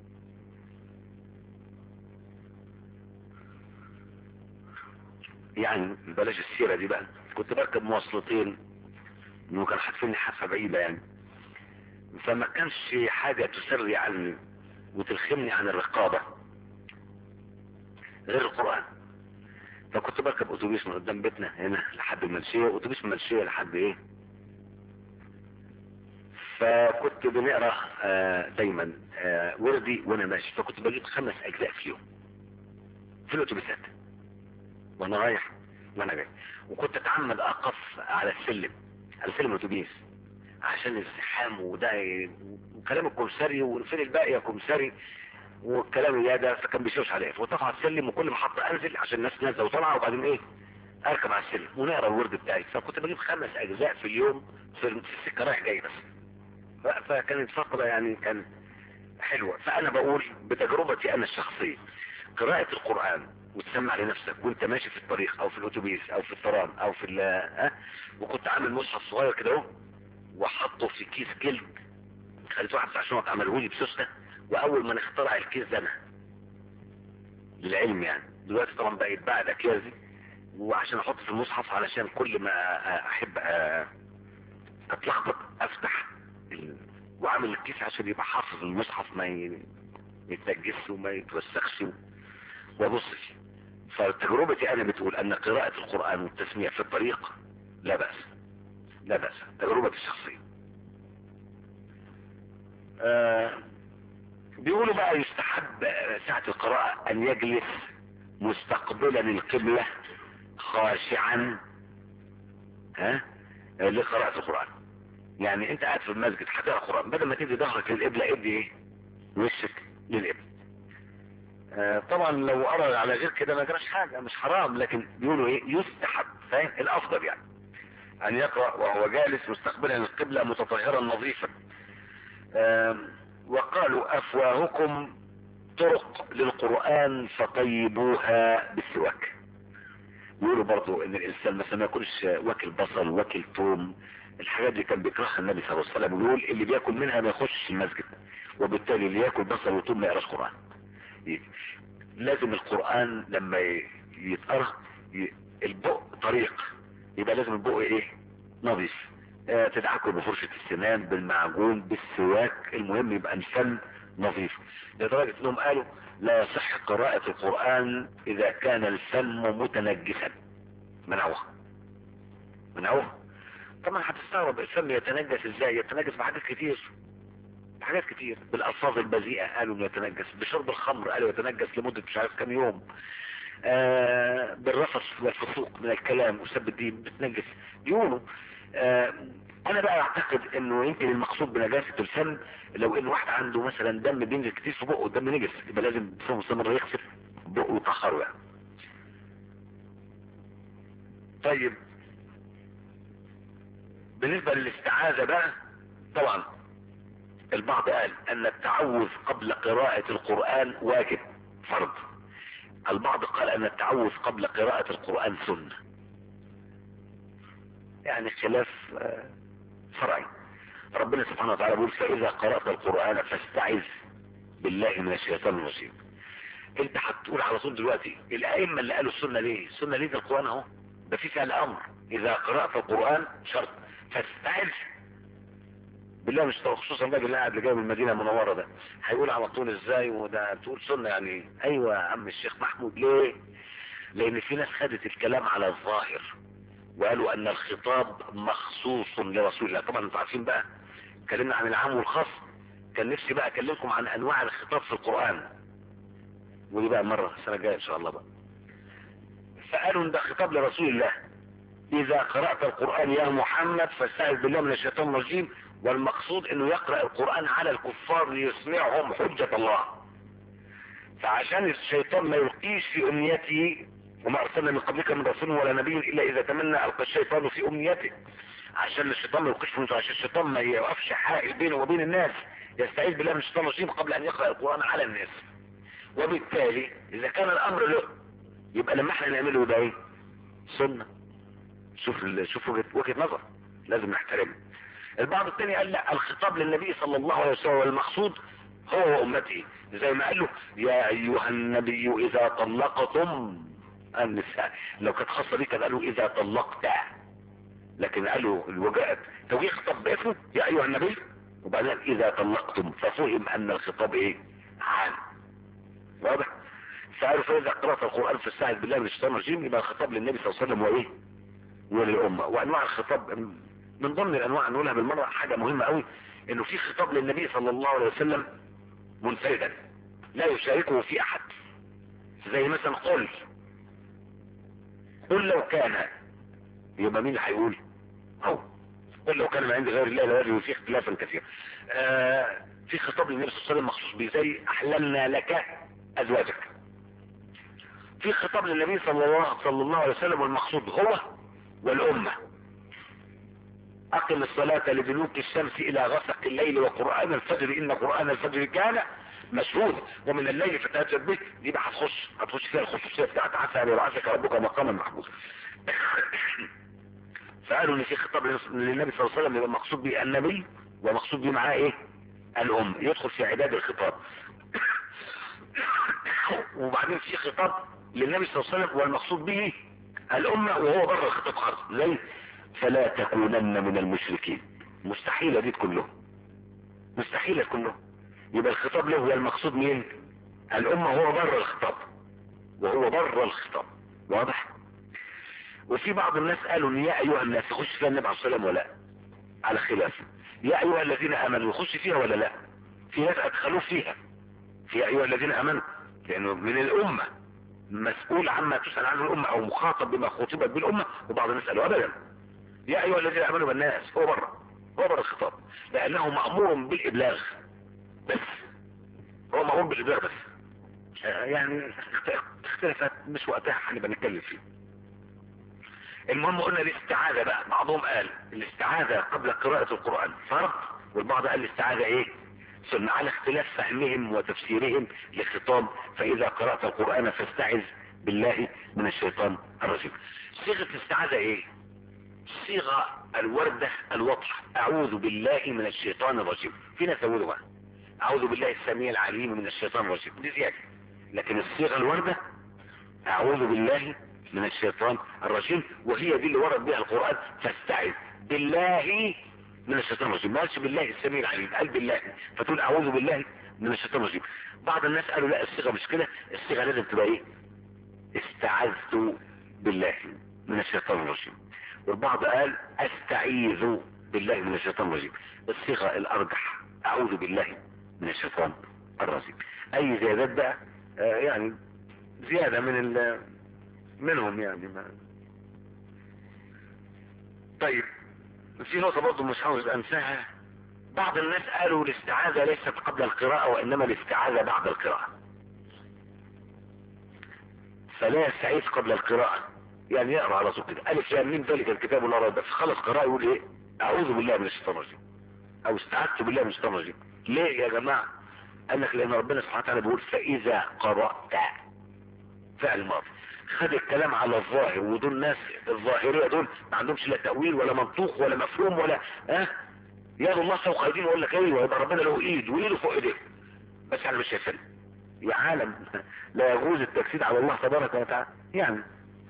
يعني بلاش السيرة دي بقى كنت بركب مواصلتين انه كان حاتفيني حافة بعيدة يعني فما كانش حاجة تسري عني وتلخمني عن الرقابة غير القرآن فكنت بركب اتوبيس من قدام بيتنا هنا لحد المنشية اتوبيس من المنشية لحد ايه فكنت بنقرا آه دايما آه وردي وانا ماشي فكنت بجيب خمس اجزاء في اليوم في الاتوبيسات وانا رايح وانا جاي وكنت اتعمد اقف على السلم على سلم الاتوبيس عشان الزحام وده وكلام الكمساري وفين الباقي يا كمساري والكلام اللي ده فكان بيشوش عليه فوقف على السلم وكل محطة انزل عشان الناس نازله وطالعه وبعدين ايه اركب على السلم ونقرا الورد بتاعي فكنت بجيب خمس اجزاء في اليوم في السكه رايح جاي بس فكانت فتره يعني كان حلوه فانا بقول بتجربتي انا الشخصيه قراءة القرآن وتسمع لنفسك وانت ماشي في الطريق او في الاتوبيس او في الترام او في ال ها وكنت عامل مصحف صغير كده اهو وحطه في كيس جلد خليت واحد بتاع شنط عمله لي بسوسته واول ما نخترع الكيس ده انا للعلم يعني دلوقتي طبعا بقى يتباع الاكياس دي وعشان احط في المصحف علشان كل ما احب اتلخبط افتح ال- واعمل الكيس عشان يبقى حافظ المصحف ما ي- يتنجسش وما يتوسخش وابص فيه فتجربتي انا بتقول ان قراءة القرآن والتسميع في الطريق لا بأس لا بأس تجربتي الشخصية آه بيقولوا بقى يستحب ساعة القراءة ان يجلس مستقبلا القبلة خاشعا ها لقراءة القرآن يعني انت قاعد في المسجد هتقرا قرآن بدل ما تدي ظهرك للقبلة ادي ايه وشك للقبلة آه طبعا لو قرا على غير كده ما جراش حاجة مش حرام لكن بيقولوا ايه يستحب فاهم الافضل يعني ان يقرأ وهو جالس مستقبلا القبلة متطهرا نظيفا آه وقالوا افواهكم طرق للقرآن فطيبوها بالسواك يقولوا برضو ان الانسان مثلا ما ياكلش واكل بصل واكل توم الحاجات دي كان بيكرهها النبي صلى الله عليه وسلم ويقول اللي بياكل منها ما يخش المسجد وبالتالي اللي ياكل بصل وتوم ما يقراش قرآن ي- لازم القرآن لما ي- يتقرا ي- البق طريق يبقى لازم البق ايه نظيف آه تدعكه بفرشة السنان بالمعجون بالسواك المهم يبقى الفم نظيف لدرجة انهم قالوا لا يصح قراءة القرآن اذا كان الفم متنجسا منعوها منعوها طبعا هتستغرب الفم يتنجس ازاي يتنجس بحاجات كتير بحاجات كتير بالالفاظ البذيئة قالوا انه يتنجس بشرب الخمر قالوا يتنجس لمدة مش عارف كام يوم آه بالرفث والفسوق من الكلام وسب الدين بتنجس بيقولوا آه انا بقى اعتقد انه يمكن المقصود بنجاسة الفم لو ان واحد عنده مثلا دم بينزل كتير في بقه الدم نجس يبقى لازم بصفة مستمرة يغسل بقه ويطهره يعني طيب بالنسبة للاستعاذة بقى طبعا البعض قال ان التعوذ قبل قراءة القرآن واجب فرض البعض قال ان التعوذ قبل قراءة القرآن سنة يعني خلاف آه، فرعي ربنا سبحانه وتعالى بيقول فاذا قرأت القرآن فاستعذ بالله من الشيطان الرجيم انت هتقول على طول دلوقتي الائمة اللي قالوا السنة ليه السنة ليه ده القرآن اهو ده في فعل امر اذا قرأت القرآن شرط فاستعذ بالله مش خصوصا بقى اللي قاعد اللي جاي من المدينه المنوره ده هيقول على طول ازاي وده تقول سنه يعني ايوه يا عم الشيخ محمود ليه؟ لان في ناس خدت الكلام على الظاهر وقالوا ان الخطاب مخصوص لرسول الله طبعا انتوا عارفين بقى اتكلمنا عن العام والخاص كان نفسي بقى اكلمكم عن انواع الخطاب في القران ودي بقى مره السنه الجايه ان شاء الله بقى فقالوا ان ده خطاب لرسول الله اذا قرأت القرآن يا محمد فاستعذ بالله من الشيطان الرجيم والمقصود انه يقرأ القرآن على الكفار ليسمعهم حجة الله فعشان الشيطان ما يلقيش في امنيته وما ارسلنا من قبلك من رسول ولا نبي الا اذا تمنى القى الشيطان في امنيته عشان الشيطان ما يلقيش في امنيته عشان الشيطان ما يوقفش حائل بينه وبين الناس يستعيذ بالله من الشيطان الرجيم قبل ان يقرأ القرآن على الناس وبالتالي اذا كان الامر له يبقى لما احنا نعمله ده ايه سنه شوف ال- شوف وجهة, وجهة نظر لازم نحترمها البعض الثاني قال لا الخطاب للنبي صلى الله عليه وسلم والمقصود هو وامته زي ما قال له يا ايها النبي اذا طلقتم النساء لو كانت خاصه بيه كان قالوا اذا طلقت لكن قالوا الوجاء توجيه خطاب باسمه يا ايها النبي وبعدين اذا طلقتم ففهم ان الخطاب ايه عام واضح فقالوا فاذا قرات القران فاستعذ بالله من الشيطان الرجيم يبقى الخطاب للنبي صلى الله عليه وسلم وايه وللأمة وأنواع الخطاب من ضمن الأنواع نقولها بالمرة حاجة مهمة قوي إنه في خطاب للنبي صلى الله عليه وسلم منفردا لا يشاركه في أحد زي مثلا قل قل لو كان يبقى مين اللي هيقول هو قل لو كان من عند غير الله لوجدوا فيه اختلافا كثيرا آه في خطاب للنبي صلى الله عليه وسلم مخصوص به زي أحللنا لك أزواجك في خطاب للنبي صلى الله صلى الله عليه وسلم والمقصود هو والأمة أقم الصلاة لدلوك الشمس إلى غسق الليل وقرآن الفجر إن قرآن الفجر كان مشهود ومن الليل فتهجد به دي بقى هتخش هتخش فيها الخصوصية بتاعت عسى أن يبعثك ربك مقاما محمودا فقالوا ان في خطاب للنبي صلى الله عليه وسلم يبقى مقصود به النبي ومقصود به معاه ايه الام يدخل في عداد الخطاب وبعدين في خطاب للنبي صلى الله عليه وسلم والمقصود به الامة وهو بره الخطاب خالص زي فلا تكونن من المشركين مستحيلة دي كلهم مستحيلة كلهم يبقى الخطاب له هو المقصود مين الامة هو بره الخطاب وهو بره الخطاب واضح وفي بعض الناس قالوا ان يا ايها الناس يخش فيها النبي عليه الصلاه والسلام ولا على خلاف يا ايها الذين امنوا يخش فيها ولا لا في ناس ادخلوه فيها في ايها الذين امنوا لانه من الامه مسؤول عما تسال عنه الامه او مخاطب بما خطبت بالامه وبعض الناس قالوا ابدا يا ايها الذين امنوا بالناس هو بره هو بره الخطاب لانه مامور بالابلاغ بس هو مامور بالابلاغ بس يعني اختلفت مش وقتها هنبقى نتكلم فيه المهم قلنا الاستعاذة بقى بعضهم قال الاستعاذة قبل قراءة القرآن فرض والبعض قال الاستعاذة ايه سنة على اختلاف فهمهم وتفسيرهم للخطاب فاذا قرأت القرآن فاستعذ بالله من الشيطان الرجيم صيغة الاستعاذة ايه صيغة الوردة الوضح اعوذ بالله من الشيطان الرجيم في ناس يقولوا اعوذ بالله السميع العليم من الشيطان الرجيم دي زيادة لكن الصيغة الوردة اعوذ بالله من الشيطان الرجيم وهي دي اللي ورد بها القرآن فاستعذ بالله من الشيطان الرجيم ما قالش بالله السميع العليم قال بالله فتقول اعوذ بالله من الشيطان الرجيم بعض الناس قالوا لا الصيغه مش كده الصيغه لازم تبقى ايه استعذت بالله من الشيطان الرجيم والبعض قال استعيذ بالله من الشيطان الرجيم الصيغه الارجح اعوذ بالله من الشيطان الرجيم اي زيادات بقى آه يعني زياده من ال منهم يعني ما طيب في نقطة برضه مش عاوز انساها بعض الناس قالوا الاستعاذة ليست قبل القراءة وانما الاستعاذة بعد القراءة فلا يستعيذ قبل القراءة يعني يقرأ على طول كده الف لام ميم ذلك الكتاب لا ريب فيه خلص قراءة يقول ايه اعوذ بالله من الشيطان الرجيم او استعذت بالله من الشيطان الرجيم ليه يا جماعة قال لك لان ربنا سبحانه وتعالى بيقول فاذا قرأت فعل ماضي خد الكلام على الظاهر ودول ناس الظاهرية دول ما عندهمش لا تأويل ولا منطوق ولا مفهوم ولا ها أه؟ يد الله فوق ايديهم يقول لك ايوه يبقى ربنا له ايد وايده فوق ايديه بس احنا مش شايفين يا عالم لا يجوز التجسيد على الله تبارك وتعالى يعني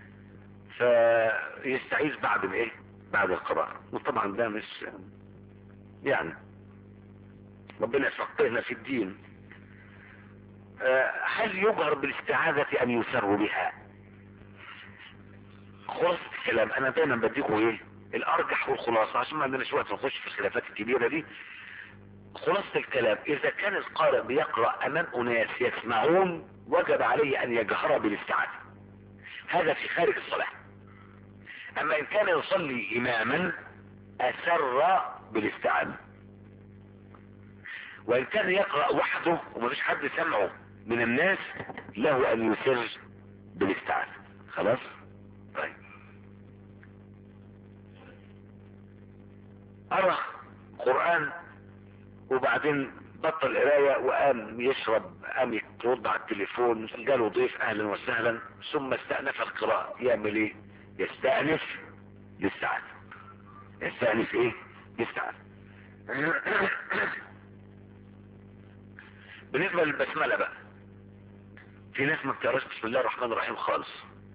فيستعيذ بعد الايه بعد القراءة وطبعا ده مش يعني ربنا يفقهنا في الدين هل يجهر بالاستعاذة ان يسر بها خلاصة الكلام انا دايما بديكم ايه الارجح والخلاصة عشان ما عندناش وقت نخش في الخلافات الكبيرة دي خلاصة الكلام اذا كان القارئ بيقرأ امام اناس يسمعون وجب عليه ان يجهر بالاستعاذة هذا في خارج الصلاة اما ان كان يصلي اماما اسر بالاستعاذة وان كان يقرأ وحده ومفيش حد سمعه من الناس له ان يسر بالاستعاذة خلاص طيب قرأ قرآن وبعدين بطل قراية وقام يشرب قام يرد على التليفون جاله ضيف اهلا وسهلا ثم استأنف القراءة يعمل ايه يستأنف يستعاذ يستأنف ايه يستعاذ بالنسبة للبسملة بقى في ناس ما بتقراش بسم الله الرحمن الرحيم خالص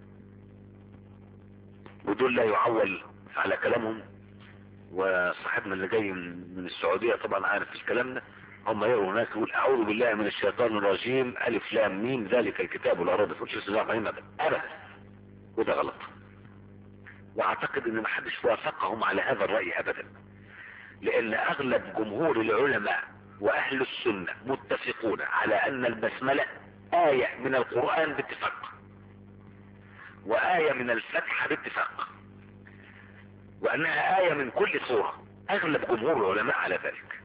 ودول لا يعول على كلامهم وصاحبنا اللي جاي من السعودية طبعا عارف الكلام ده هم يقروا هناك يقول اعوذ بالله من الشيطان الرجيم الف لام ميم ذلك الكتاب لا ريب فيه بسم الله الرحمن الرحيم ابدا وده غلط واعتقد ان ما حدش وافقهم على هذا الرأي ابدا لان اغلب جمهور العلماء واهل السنة متفقون على ان البسملة آية من القرآن باتفاق وآية من الفتحة باتفاق وأنها آية من كل سورة أغلب جمهور العلماء على ذلك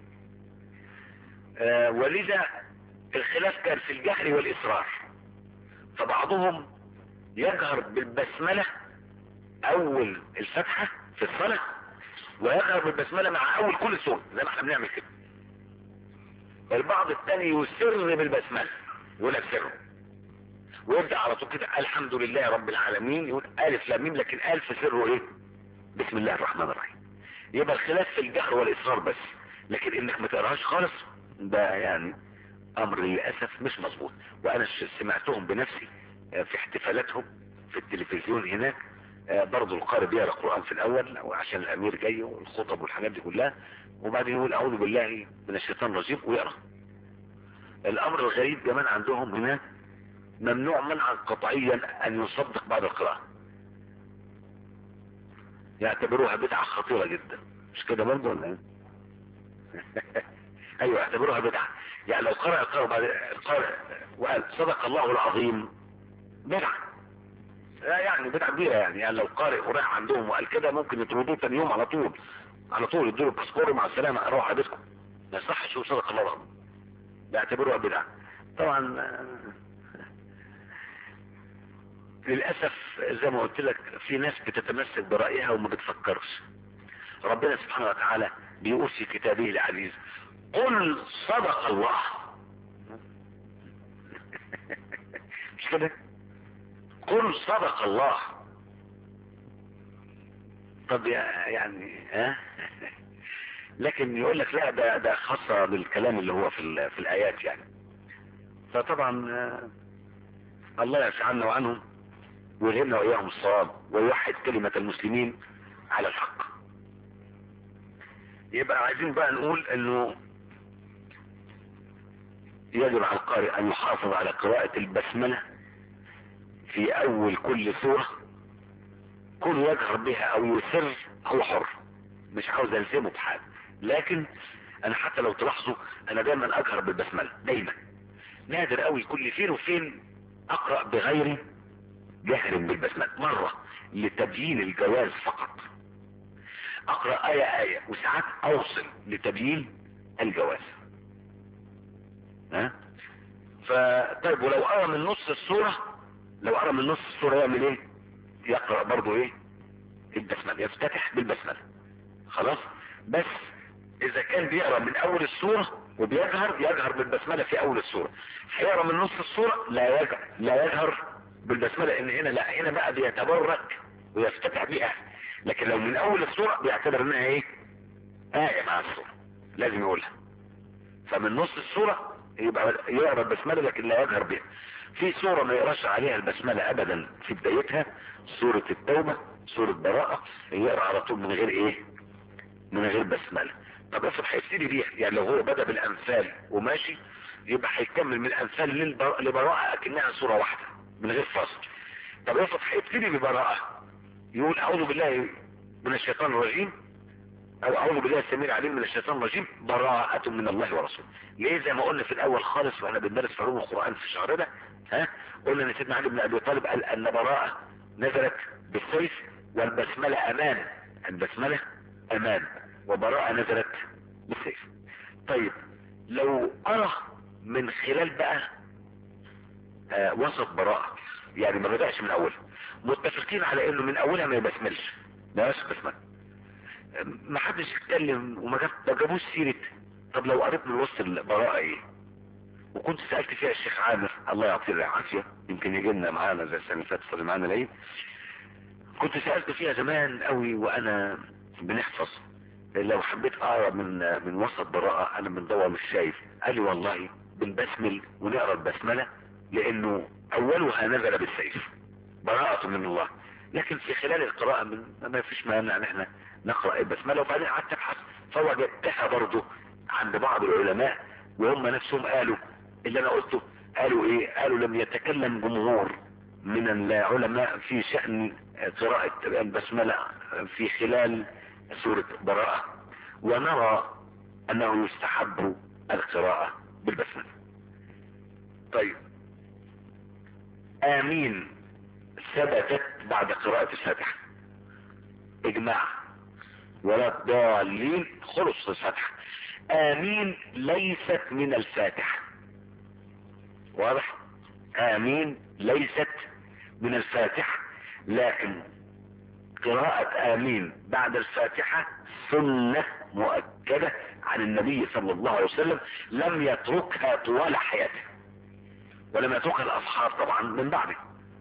آه ولذا الخلاف كان في الجهر والإصرار فبعضهم يجهر بالبسملة أول الفتحة في الصلاة ويجهر بالبسملة مع أول كل سورة زي ما احنا بنعمل كده البعض الثاني يسر بالبسملة يقول لك سره ويبدأ على طول كده الحمد لله رب العالمين يقول ألف لام ميم لكن ألف سره إيه بسم الله الرحمن الرحيم يبقى الخلاف في الجهر والإصرار بس لكن إنك ما تقراهاش خالص ده يعني أمر للأسف مش مظبوط وأنا سمعتهم بنفسي في احتفالاتهم في التلفزيون هناك آه، برضه القارئ بيقرا القران في الاول عشان الامير جاي والخطب والحاجات دي كلها وبعدين يقول اعوذ بالله من الشيطان الرجيم ويقرا الامر الغريب كمان عندهم هناك ممنوع منعا قطعيا ان يصدق بعد القراءه يعتبروها بدعه خطيره جدا مش كده برضه ولا ايه ايوه يعتبروها بدعه يعني لو قرأ القارئ بعد القارئ وقال صدق الله العظيم بدعه لا يعني بدعه كبيره يعني يعني لو قارئ وراح عندهم وقال كده ممكن يطردوه تاني يوم على طول على طول يدوا له باسبور مع السلامه اروح على بيتكم ما يصحش يقول صدق الله العظيم بيعتبروها بدعه طبعا آه، للاسف زي ما قلت لك في ناس بتتمسك برايها وما بتفكرش ربنا سبحانه وتعالى بيقول في كتابه العزيز قل صدق الله مش كده قل صدق الله طب يا- يعني ها لكن يقول لك لا ده ده خاصة بالكلام اللي هو في ال- في الآيات يعني فطبعا آه، الله يعفي عنا وعنهم ويلهمنا وإياهم الصواب ويوحد كلمة المسلمين على الحق يبقى عايزين بقى نقول انه يجب على القارئ ان يحافظ على قراءة البسملة في اول كل سورة كل يجهر بها او يسر هو حر مش عاوز الزمه بحاجة لكن انا حتى لو تلاحظوا انا دايما اجهر بالبسملة دايما نادر قوي كل فين وفين اقرأ بغير جهر بالبسملة مرة لتبيين الجواز فقط اقرأ آية آية وساعات اوصل لتبيين الجواز ها فطيب ولو قرأ من نص السورة لو قرأ من نص السورة يعمل ايه يقرأ برضو ايه البسملة يفتتح بالبسملة خلاص بس اذا كان بيقرأ من اول السورة وبيجهر يجهر بالبسملة في اول السورة هيقرأ من نص السورة لا يجهر لا يجهر بالبسملة ان هنا لا هنا بقى بيتبرك ويفتتح بيها لكن لو من اول السورة بيعتبر انها ايه آية مع السورة لازم يقولها فمن نص السورة يبقى يقرأ البسملة لكن لا يجهر بها في سورة ما يقراش عليها البسملة ابدا في بدايتها سورة التوبة سورة براءة يقرأ على طول من غير ايه من غير بسملة طب افرض هيبتدي بيها يعني لو هو بدأ بالامثال وماشي يبقى هيكمل من الامثال للبر- لبراءة اكنها سورة واحدة من غير فصل طب افرض هيبتدي ببراءة يقول اعوذ بالله من الشيطان الرجيم او اعوذ بالله السميع العليم من الشيطان الرجيم براءة من الله ورسوله ليه زي ما قلنا في الاول خالص واحنا بندرس في علوم القرآن في الشهر ده ها قلنا ان سيدنا علي بن ابي طالب قال ان براءة نزلت بالسيف والبسملة امان البسملة امان وبراءة نزلت بالسيف طيب لو ارى من خلال بقى آه وسط براءة يعني ما بدأش من اولها متفقين على انه من اولها ما يبسملش ما يبقاش بسمله ما حدش يتكلم وما جاب- ما جابوش سيرة طب لو قريت من وسط البراءة ايه وكنت سألت فيها الشيخ عامر الله يعطيه العافية يمكن يجي لنا معانا زي السنة اللي فاتت صلي معانا العيد كنت سألت فيها زمان قوي وانا بنحفظ لو حبيت اقرا من من وسط براءة انا من ضوء مش شايف قال لي والله بنبسمل ونقرا البسملة لانه اولها نزل بالسيف براءة من الله لكن في خلال القراءة من ما فيش مانع ان احنا نقرأ البسملة وبعدين قعدت ابحث فوجدتها برضه عند بعض العلماء وهم نفسهم قالوا اللي انا قلته قالوا ايه قالوا لم يتكلم جمهور من العلماء في شأن قراءة البسملة في خلال سورة براءة ونرى انه يستحب القراءة بالبسملة طيب امين ثبتت بعد قراءة الفاتحة اجماع ولا الضالين خلص الفاتحة امين ليست من الفاتحة واضح امين ليست من الفاتحة لكن قراءة امين بعد الفاتحة سنة مؤكدة عن النبي صلى الله عليه وسلم لم يتركها طوال حياته ولم يتركها الاصحاب طبعا من بعده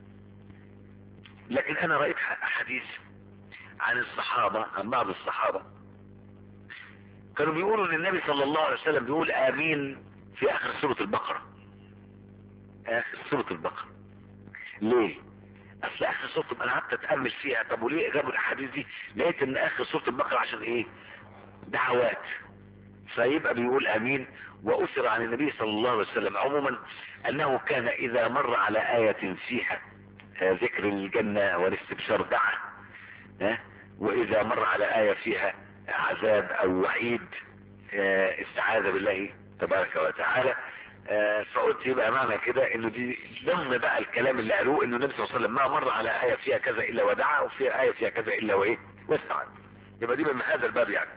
لكن انا رأيت حديث عن الصحابة عن بعض الصحابة كانوا بيقولوا ان النبي صلى الله عليه وسلم بيقول امين في اخر سورة البقرة اخر سورة البقرة ليه اصل اخر سورة انا قعدت اتامل فيها طب وليه جابوا الاحاديث دي لقيت ان اخر سورة البقرة عشان ايه دعوات فيبقى بيقول امين واثر عن النبي صلى الله عليه وسلم عموما انه كان اذا مر على آية فيها ذكر الجنة والاستبشار دعا واذا مر على آية فيها عذاب او وعيد استعاذ بالله تبارك وتعالى فقلت يبقى معنى كده انه دي ضمن بقى الكلام اللي قالوه انه النبي صلى الله عليه وسلم ما مر على آية فيها كذا الا ودعا وفيها آية فيها كذا الا وايه واستعاذ يبقى دي من هذا الباب يعني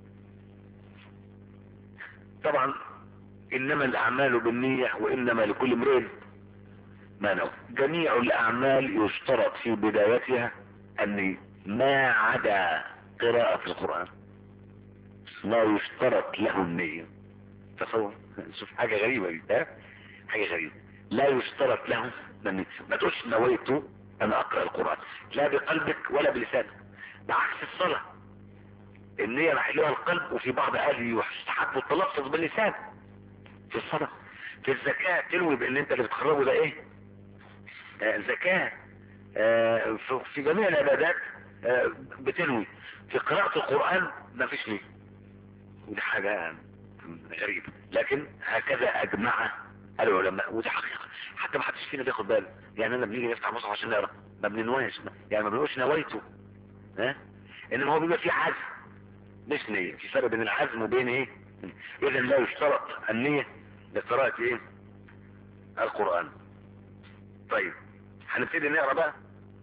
طبعا انما الاعمال بالنية وانما لكل امرئ ما نوى جميع الاعمال يشترط في بدايتها النية ما عدا قراءة القرآن ما يشترط له النية تصور شوف حاجة غريبة دي ها حاجة غريبة لا يشترط له النية ما تقولش نويت انا اقرأ القرآن لا بقلبك ولا بلسانك بعكس الصلاة النية محلها القلب وفي بعض اهل يستحب التلفظ باللسان في الصلاة في الزكاة تنوي بان انت اللي بتخرجه ده ايه آه زكاة آه في جميع العبادات آه بتنوي في قراءة القرآن ما فيش نية ودي حاجة غريبة لكن هكذا اجمع العلماء ودي حقيقة حتى ما حدش فينا بياخد باله يعني انا بنيجي نفتح مصحف عشان نقرا ما بننواش يعني ما بنقولش نويته ها انما هو بيبقى فيه عزم مش نية في فرق بين العزم وبين ايه اذا لا يشترط النية لقراءة ايه القرآن طيب هنبتدي نقرا بقى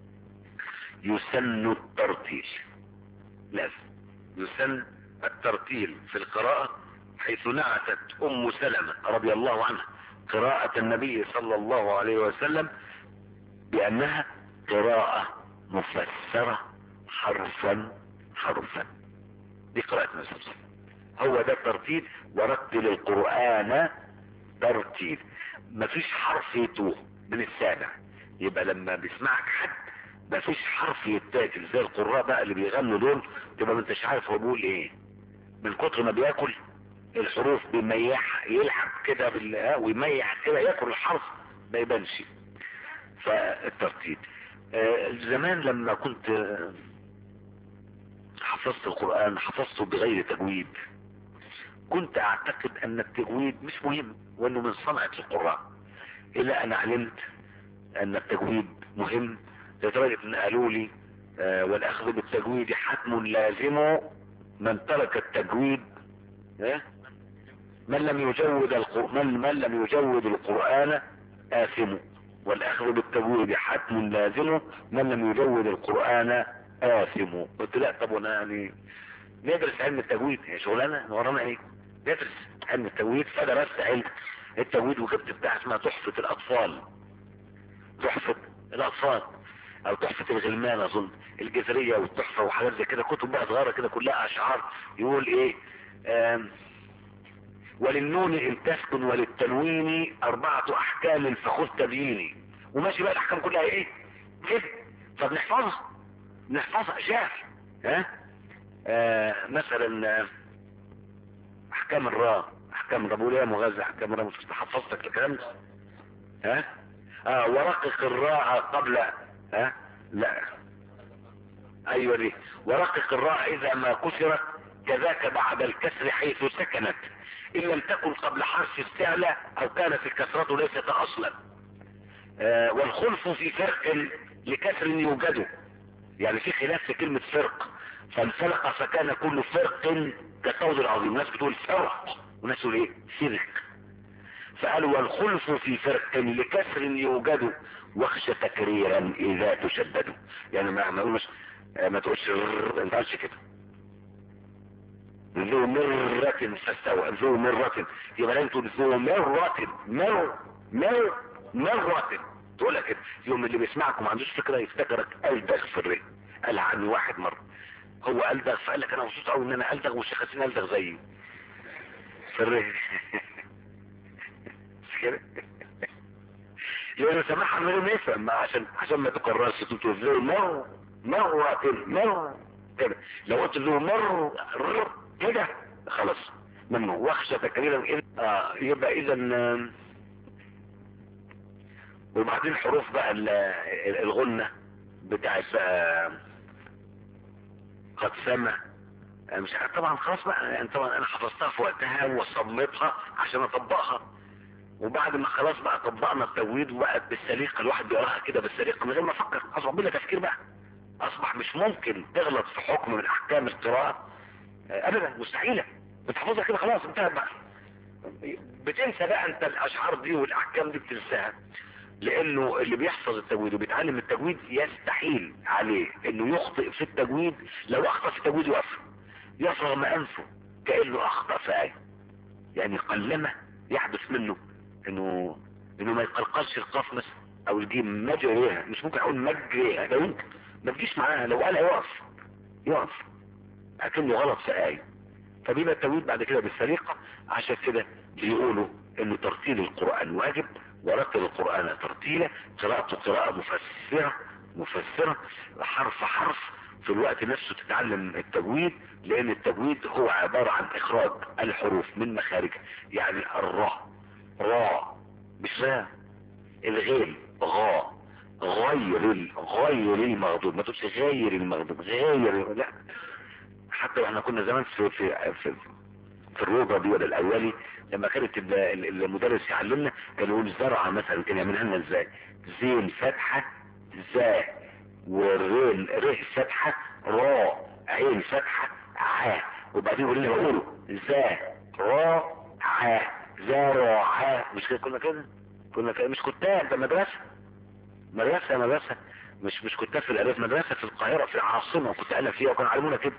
يسن الترتيل لازم يسن الترتيل في القراءة حيث نعتت ام سلمة رضي الله عنها قراءة النبي صلى الله عليه وسلم بانها قراءة مفسرة حرفا حرفا دي قراءة النبي صلى الله عليه وسلم هو ده الترتيب ورتل القرآن ترتيب مفيش حرف يتوه من السامع يبقى لما بيسمعك حد مفيش حرف يتاكل زي القراء بقى اللي بيغنوا دول تبقى ما انتش عارف هو بيقول ايه من كتر ما بياكل الحروف بيميح يلعب كده بال ويميح كده ياكل الحرف ما يبانش فالترتيب آه زمان لما كنت آه حفظت القرآن حفظته بغير تجويد كنت اعتقد ان التجويد مش مهم وانه من صنعة القراء الى ان علمت ان التجويد مهم لدرجة ان قالوا لي آه والاخذ بالتجويد حتم لازم من ترك التجويد آه من لم يجود القرآن من, من لم يجود القرآن آثم والاخذ بالتجويد حتم لازم من لم يجود القرآن آثم قلت لا طب وانا يعني ندرس علم التجويد هي شغلانه ورانا ايه ندرس علم التجويد فدرست علم التجويد وجبت بتاع اسمها تحفة الاطفال تحفة الاطفال او تحفة الغلمان اظن الجزرية والتحفة وحاجات زي كده كتب بقى صغيرة كده كلها اشعار يقول ايه وللنون ان تسكن وللتنوين اربعة احكام فخذ تبييني وماشي بقى الاحكام كلها ايه كده فبنحفظها نحفظها شاف ها آه مثلا احكام الراء احكام الربولية مغذى احكام الراء مش حفظتك الكلام ده ها آه ورقق الراء قبل ها لا ايوه دي ورقق الراء اذا ما كسرت كذاك بعد الكسر حيث سكنت ان لم تكن قبل حرف استعلى او كانت الكسرة ليست اصلا آه والخلف في فرق لكسر يوجد يعني في خلاف في كلمة فرق فانفلق فكان كل فرق كالطود العظيم ناس بتقول فرق وناس تقول ايه فرق فقالوا والخلف في فرق لكسر يوجد واخشى تكريرا اذا تشددوا يعني ما ما مش ما تقولش ما تقولش كده ذو مرة فاستوى ذو مرة يبقى لازم تقول ذو مرة مر مر مرة تقولها كده يوم اللي بيسمعك وما عندوش فكرة يفتكرك ألدغ في الرئة قال عني واحد مرة هو ألدغ فقال لك أنا مبسوط قوي إن أنا ألدغ والشيخ حسين ألدغ زيي في الرئة مش كده يقول سامحها من غير ما يفهم عشان عشان ما تكررش تقول ذو مر مرة مر كده لو قلت ذو مر كده خلاص منه واخشى تكريرا آه يبقى اذا وبعدين حروف بقى الغنة بتاعت بقى قد سمع مش عارف طبعا خلاص بقى يعني طبعا انا حفظتها في وقتها وصمتها عشان اطبقها وبعد ما خلاص بقى طبقنا التجويد وبقت بالسليقه الواحد بيقراها كده بالسليقه من غير ما افكر اصبح بلا تفكير بقى اصبح مش ممكن تغلط في حكم من احكام القراءه ابدا مستحيله بتحفظها كده خلاص انتهت بقى بتنسى بقى انت الاشعار دي والاحكام دي بتنساها لانه اللي بيحفظ التجويد وبيتعلم التجويد يستحيل عليه انه يخطئ في التجويد لو اخطأ في التجويد يقف يفرغ ما انفه كأنه اخطأ في ايه يعني قلما يحدث منه انه انه ما يقلقلش القاف مثلا او الجيم مجريها مش ممكن اقول مجريها لا يمكن ما تجيش معاها لو قالها يقف يقف لكنه غلط في ايه فبيبقى التجويد بعد كده بالسريقة عشان كده بيقولوا انه ترتيل القرآن واجب ورتل القرآن ترتيلا قراءته قراءة مفسرة مفسرة حرف حرف في الوقت نفسه تتعلم التجويد لان التجويد هو عبارة عن اخراج الحروف من مخارجها يعني الراء راء مش راء الغيل غاء غير غير المغضوب ما تقولش غير المغضوب غير لا حتى احنا كنا زمان في في في, في الروضه دي ولا الاولي لما كانت المدرس يعلمنا كان يقول زرعه مثلا كان يعملها لنا ازاي زين فتحه زاء والرين ر فتحه راء عين فتحه ع وبعدين يقول لنا قولوا زاء راء ع زرع مش كده كنا كده كنا كده مش كتاب ده مدرسه مدرسه مدرسه مش مش كتاب في الالف مدرسه في القاهره في العاصمه كنت انا فيها وكانوا علمونا كده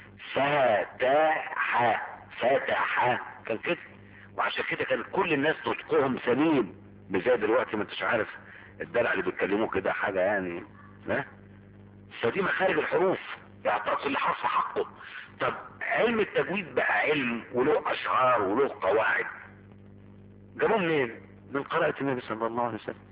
فتح فتح كان كده وعشان كده كان كل الناس نطقهم سليم مش زي دلوقتي ما انتش عارف الدلع اللي بيتكلموه كده حاجه يعني ها فدي مخارج الحروف يعطاك كل حرف حقه طب علم التجويد بقى علم وله اشعار وله قواعد جابوه منين من قراءة النبي صلى الله عليه وسلم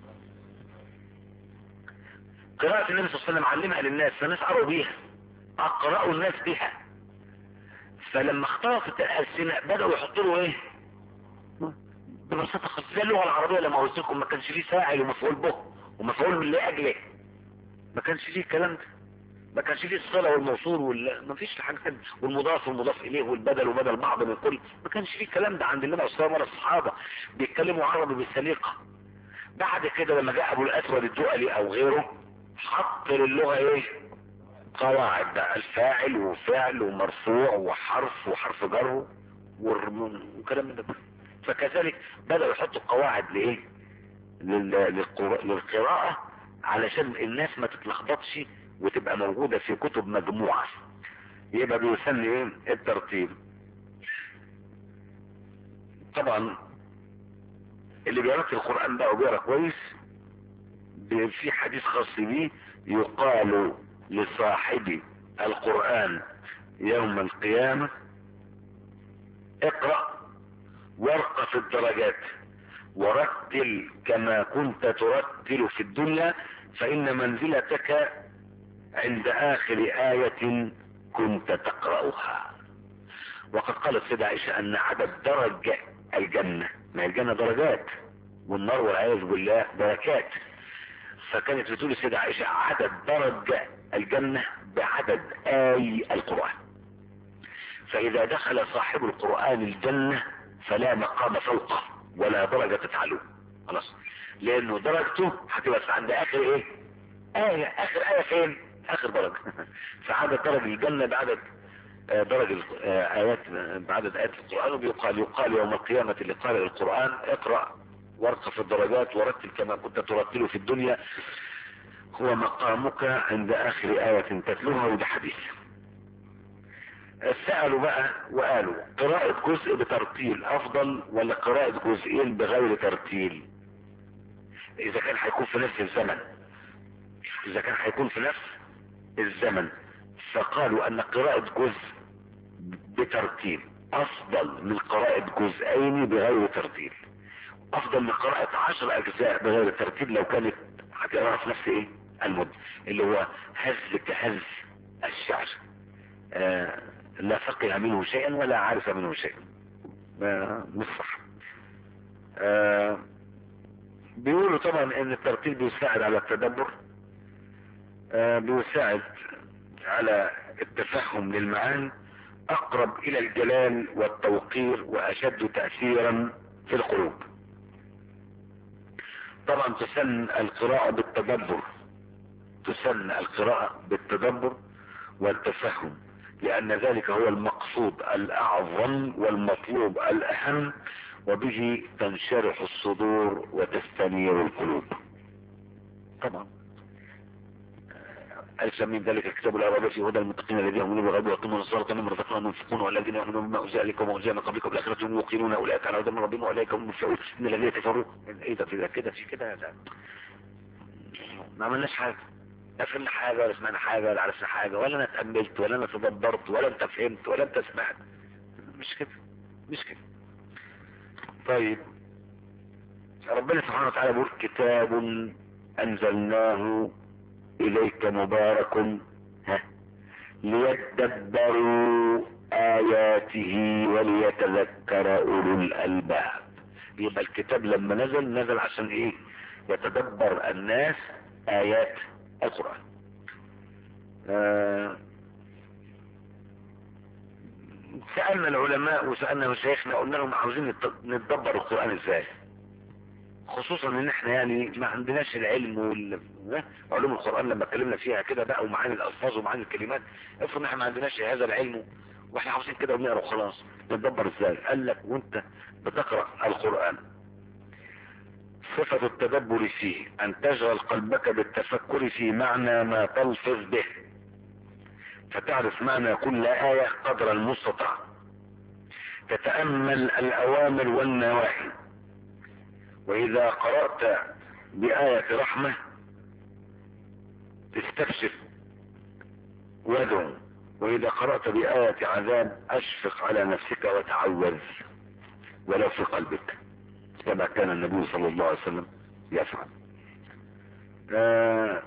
قراءة النبي صلى الله عليه وسلم علمها للناس فالناس قروا بيها اقرأوا الناس بها فلما اختلطت الألسنة بدأوا يحطوا له ايه ببساطة خالص زي اللغة العربية لما قلت لكم ما كانش فيه فاعل ومفعول به ومفعول من لأجله ما كانش فيه الكلام ده ما كانش فيه الصلة والموصول وال... ما فيش حاجة تانية والمضاف والمضاف إليه والبدل وبدل بعض من كل ما كانش فيه الكلام ده عند النبي صلى الله عليه وسلم الصحابة بيتكلموا عربي بالسليقة بعد كده لما جاء أبو الأسود الدؤلي أو غيره حط للغة إيه قواعد بقى الفاعل وفعل ومرفوع وحرف وحرف جر وكلام من ده فكذلك بدأوا يحطوا قواعد لايه للقراءة علشان الناس ما تتلخبطش وتبقى موجودة في كتب مجموعة يبقى بيسمي ايه الترتيب طبعا اللي بيرتب القرآن بقى وبيقرا كويس في حديث خاص بيه يقال لصاحب القرآن يوم القيامة اقرأ وارق في الدرجات ورتل كما كنت ترتل في الدنيا فإن منزلتك عند آخر آية كنت تقرأها وقد قالت سيدة عائشة أن عدد درج الجنة ما الجنة درجات والنار والعياذ بالله دركات فكانت بتقول السيدة عائشة عدد درج الجنة بعدد آي القرآن فإذا دخل صاحب القرآن الجنة فلا مقام فوقه ولا درجة تتعلو خلاص لأنه درجته هتبقى عند آخر إيه آية آخر آية فين آخر درجة فعدد درج الجنة بعدد درج آيات بعدد آيات القرآن وبيقال يقال يوم القيامة اللي قال القرآن اقرأ وارق في الدرجات ورتل كما كنت ترتله في الدنيا هو مقامك عند آخر آية تتلوها وده حديث سألوا بقى وقالوا قراءة جزء بترتيل أفضل ولا قراءة جزئين بغير ترتيل إذا كان هيكون في نفس الزمن إذا كان هيكون في نفس الزمن فقالوا أن قراءة جزء بترتيل أفضل من قراءة جزئين بغير ترتيل أفضل من قراءة عشر أجزاء بغير ترتيل لو كانت هتقراها في نفس إيه المد اللي هو هز كهز الشعر آه لا فقه منه شيئا ولا عارف منه شيئا آه مش صح آه بيقولوا طبعا ان الترتيل بيساعد على التدبر آه بيساعد على التفهم للمعاني اقرب الى الجلال والتوقير واشد تأثيرا في القلوب طبعا تسن القراءة بالتدبر تسن القراءة بالتدبر والتفهم لان ذلك هو المقصود الاعظم والمطلوب الاهم وبه تنشرح الصدور وتستنير القلوب طبعا أليس من ذلك الكتاب العربي في هدى المتقين الذين يؤمنون بالغيب ويقيمون الصلاة مما رزقناهم ينفقون والذين يؤمنون بما أنزل إليكم وأنزل من قبلكم بالآخرة هم يوقنون أولئك على هدى من ربهم وأولئك هم المفلحون إن الذين كفروا إيه ده في كده في كده لا ما عملناش حاجة لا فهمنا حاجة ولا سمعنا حاجة ولا عرفنا حاجة ولا أنا اتأملت ولا أنا تدبرت ولا أنت فهمت ولا أنت سمعت مش كده مش كده طيب ربنا سبحانه وتعالى بيقول كتاب أنزلناه إليك مبارك ها ليتدبروا آياته وليتذكر أولو الألباب يبقى الكتاب لما نزل نزل عشان إيه يتدبر الناس آيات القرآن آه سألنا العلماء وسألنا مشايخنا قلنا لهم عاوزين نتدبر القرآن ازاي خصوصا ان احنا يعني ما عندناش العلم وال... علوم القرآن لما اتكلمنا فيها كده بقى ومعاني الالفاظ ومعاني الكلمات افرض ان احنا ما عندناش هذا العلم واحنا عاوزين كده ونقرا وخلاص نتدبر ازاي قال لك وانت بتقرأ القرآن صفة التدبر فيه ان تشغل قلبك بالتفكر في معنى ما تلفظ به فتعرف معنى كل آية قدر المستطاع تتأمل الأوامر والنواهي وإذا قرأت بآية رحمة تستكشف وادعو وإذا قرأت بآية عذاب أشفق على نفسك وتعوذ ولو في قلبك كما كان النبي صلى الله عليه وسلم يفعل آه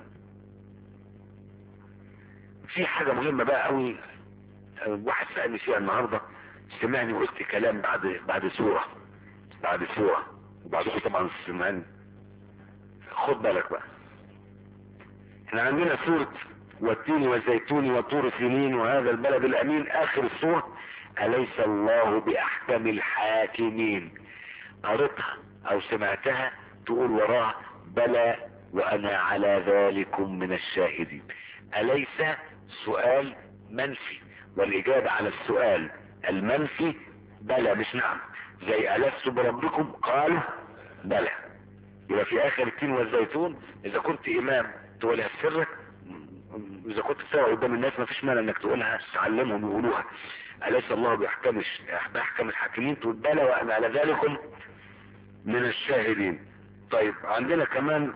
في حاجة مهمة بقى قوي واحد سألني فيها النهاردة سمعني وقلت كلام بعد بعد سورة بعد سورة وبعدكم طبعا سمعني خد بالك بقى احنا عندنا سورة والتين والزيتون وطور سنين وهذا البلد الامين اخر السورة اليس الله باحكم الحاكمين قريتها او سمعتها تقول وراها بلى وانا على ذلكم من الشاهدين اليس سؤال منفي والاجابة على السؤال المنفي بلى مش نعم زي ألست بربكم قالوا بلى يبقى في اخر التين والزيتون اذا كنت امام تقولها سرك اذا كنت تسوى قدام الناس ما فيش مانع انك تقولها تعلمهم يقولوها اليس الله بيحكم بيحكم الحاكمين تقول بلى وانا على ذلكم من الشاهدين طيب عندنا كمان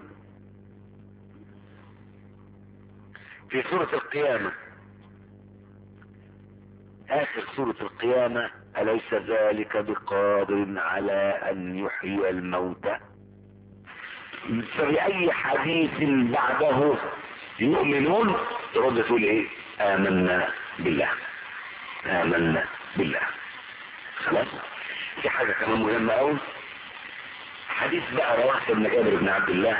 في سورة القيامة اخر سورة القيامة اليس ذلك بقادر على ان يحيي الموتى فبأي حديث بعده يؤمنون ترد تقول ايه امنا بالله امنا بالله خلاص في حاجة كمان مهمة قوي حديث بقى رواه ابن جابر بن عبد الله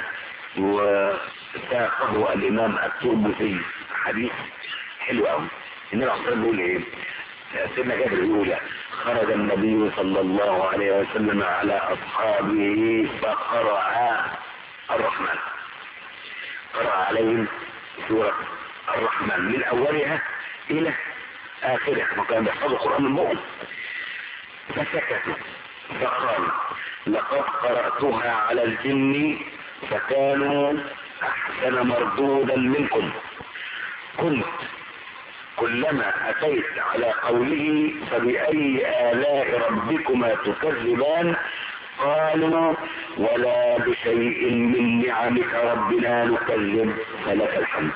وساقه الامام الترمذي حديث حلو قوي النبي عليه الصلاه بيقول ايه سيدنا جابر يقول خرج النبي صلى الله عليه وسلم على اصحابه فقرأ الرحمن قرأ عليهم سورة الرحمن من اولها الى اخرها ما كان بيحفظ القرآن من بقهم فسكتوا فقال لقد قرأتها على الجن فكانوا احسن مردودا منكم كنت كلما اتيت على قوله فبأي آلاء ربكما تكذبان قالوا ولا بشيء من نعمك ربنا نكذب فلك الحمد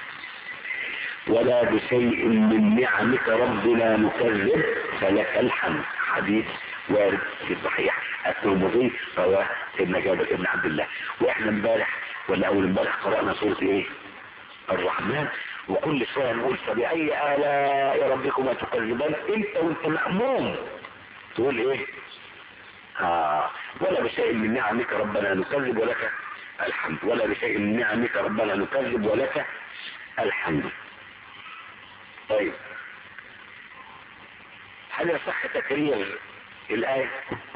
ولا بشيء من نعمك ربنا نكذب فلك الحمد حديث وارد في صحيح الترمذي رواه سيدنا جابر بن عبد الله واحنا امبارح ولا اول امبارح قرانا سوره ايه الرحمن وكل شويه نقول فبأي آلاء ربكما تكذبان انت وانت مأموم تقول ايه آه ولا بشيء من نعمك ربنا نكذب ولك الحمد ولا بشيء من نعمك ربنا نكذب ولك الحمد طيب هل يصح تكرير الآية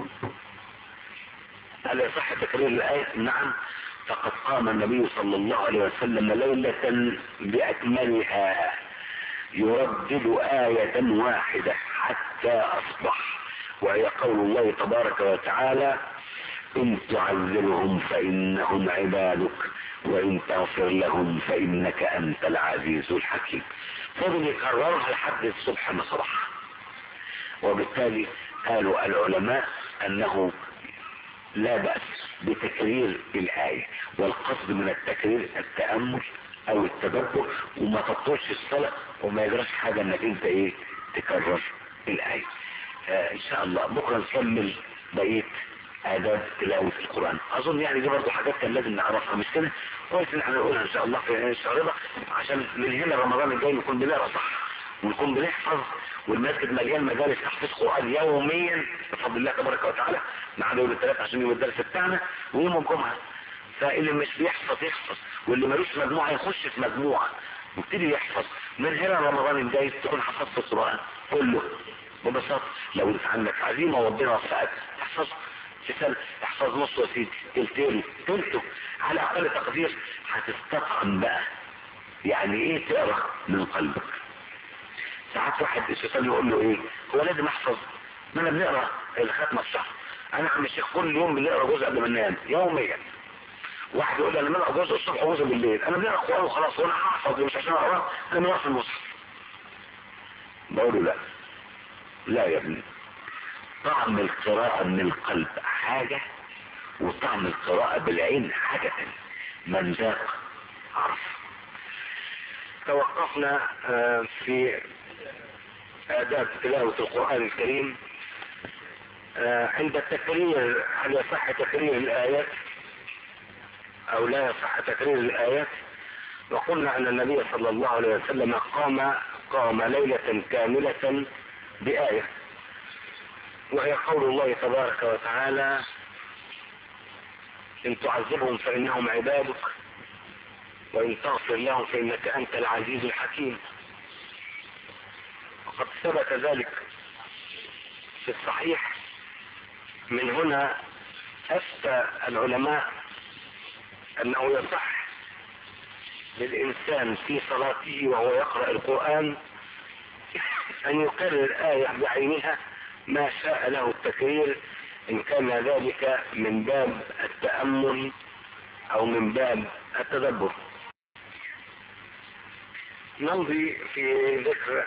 هل يصح تكرير الآية نعم فقد قام النبي صلى الله عليه وسلم ليلة بأكملها يردد آية واحدة حتى أصبح وهي قول الله تبارك وتعالى إن تعذبهم فإنهم عبادك وإن تغفر لهم فإنك أنت العزيز الحكيم فضل يكررها لحد الصبح ما صبح وبالتالي قالوا العلماء أنه لا بأس بتكرير الآية والقصد من التكرير التأمل أو التدبر وما تطولش الصلاة وما يجراش حاجة انك انت ايه تكرر الآية آه ان شاء الله بكرة نكمل بقية آداب تلاوة القرآن أظن يعني دي برضه حاجات كان لازم نعرفها مش كده كويس إن احنا نقولها إن شاء الله في الشهر عشان من هنا رمضان الجاي نكون بنقرا صح ونكون بنحفظ والمسجد مليان مجالس تحفيظ قرآن يوميا بفضل الله تبارك وتعالى ما عدا يوم الثلاث عشان يوم الدرس بتاعنا ويوم الجمعة فاللي مش بيحفظ يحفظ واللي ملوش مجموعة يخش في مجموعة ويبتدي يحفظ من هنا رمضان الجاي تكون حفظت القرآن كله ببساطة لو انت عندك عزيمة وربنا وفقك احفظ في سنة احفظ نص يا سيدي تلتين تلته على اقل تقدير هتستطعم بقى يعني ايه تقرا من قلبك ساعات واحد الشيطان يقول له ايه هو لازم احفظ ما انا بنقرا الختمه الشهر انا عم الشيخ كل يوم بنقرا جزء قبل ما ننام يوميا واحد يقول لي انا بنقرا جزء الصبح وجزء بالليل انا بنقرا قران وخلاص وانا هحفظ مش عشان اقرا انا بنقرا في المصحف بقول له لا لا يا ابني طعم القراءة من القلب حاجة وطعم القراءة بالعين حاجة تانية من ذاق عرف توقفنا في آداب تلاوة القرآن الكريم عند التكرير هل يصح تكرير الآيات أو لا يصح تكرير الآيات وقلنا أن النبي صلى الله عليه وسلم قام قام ليلة كاملة بآية وهي قول الله تبارك وتعالى إن تعذبهم فإنهم عبادك وإن تغفر لهم فإنك أنت العزيز الحكيم وقد ثبت ذلك في الصحيح من هنا أفتى العلماء أنه يصح للإنسان في صلاته وهو يقرأ القرآن أن يكرر آية بعينها ما شاء له التكرير إن كان ذلك من باب التأمل أو من باب التدبر نمضي في ذكر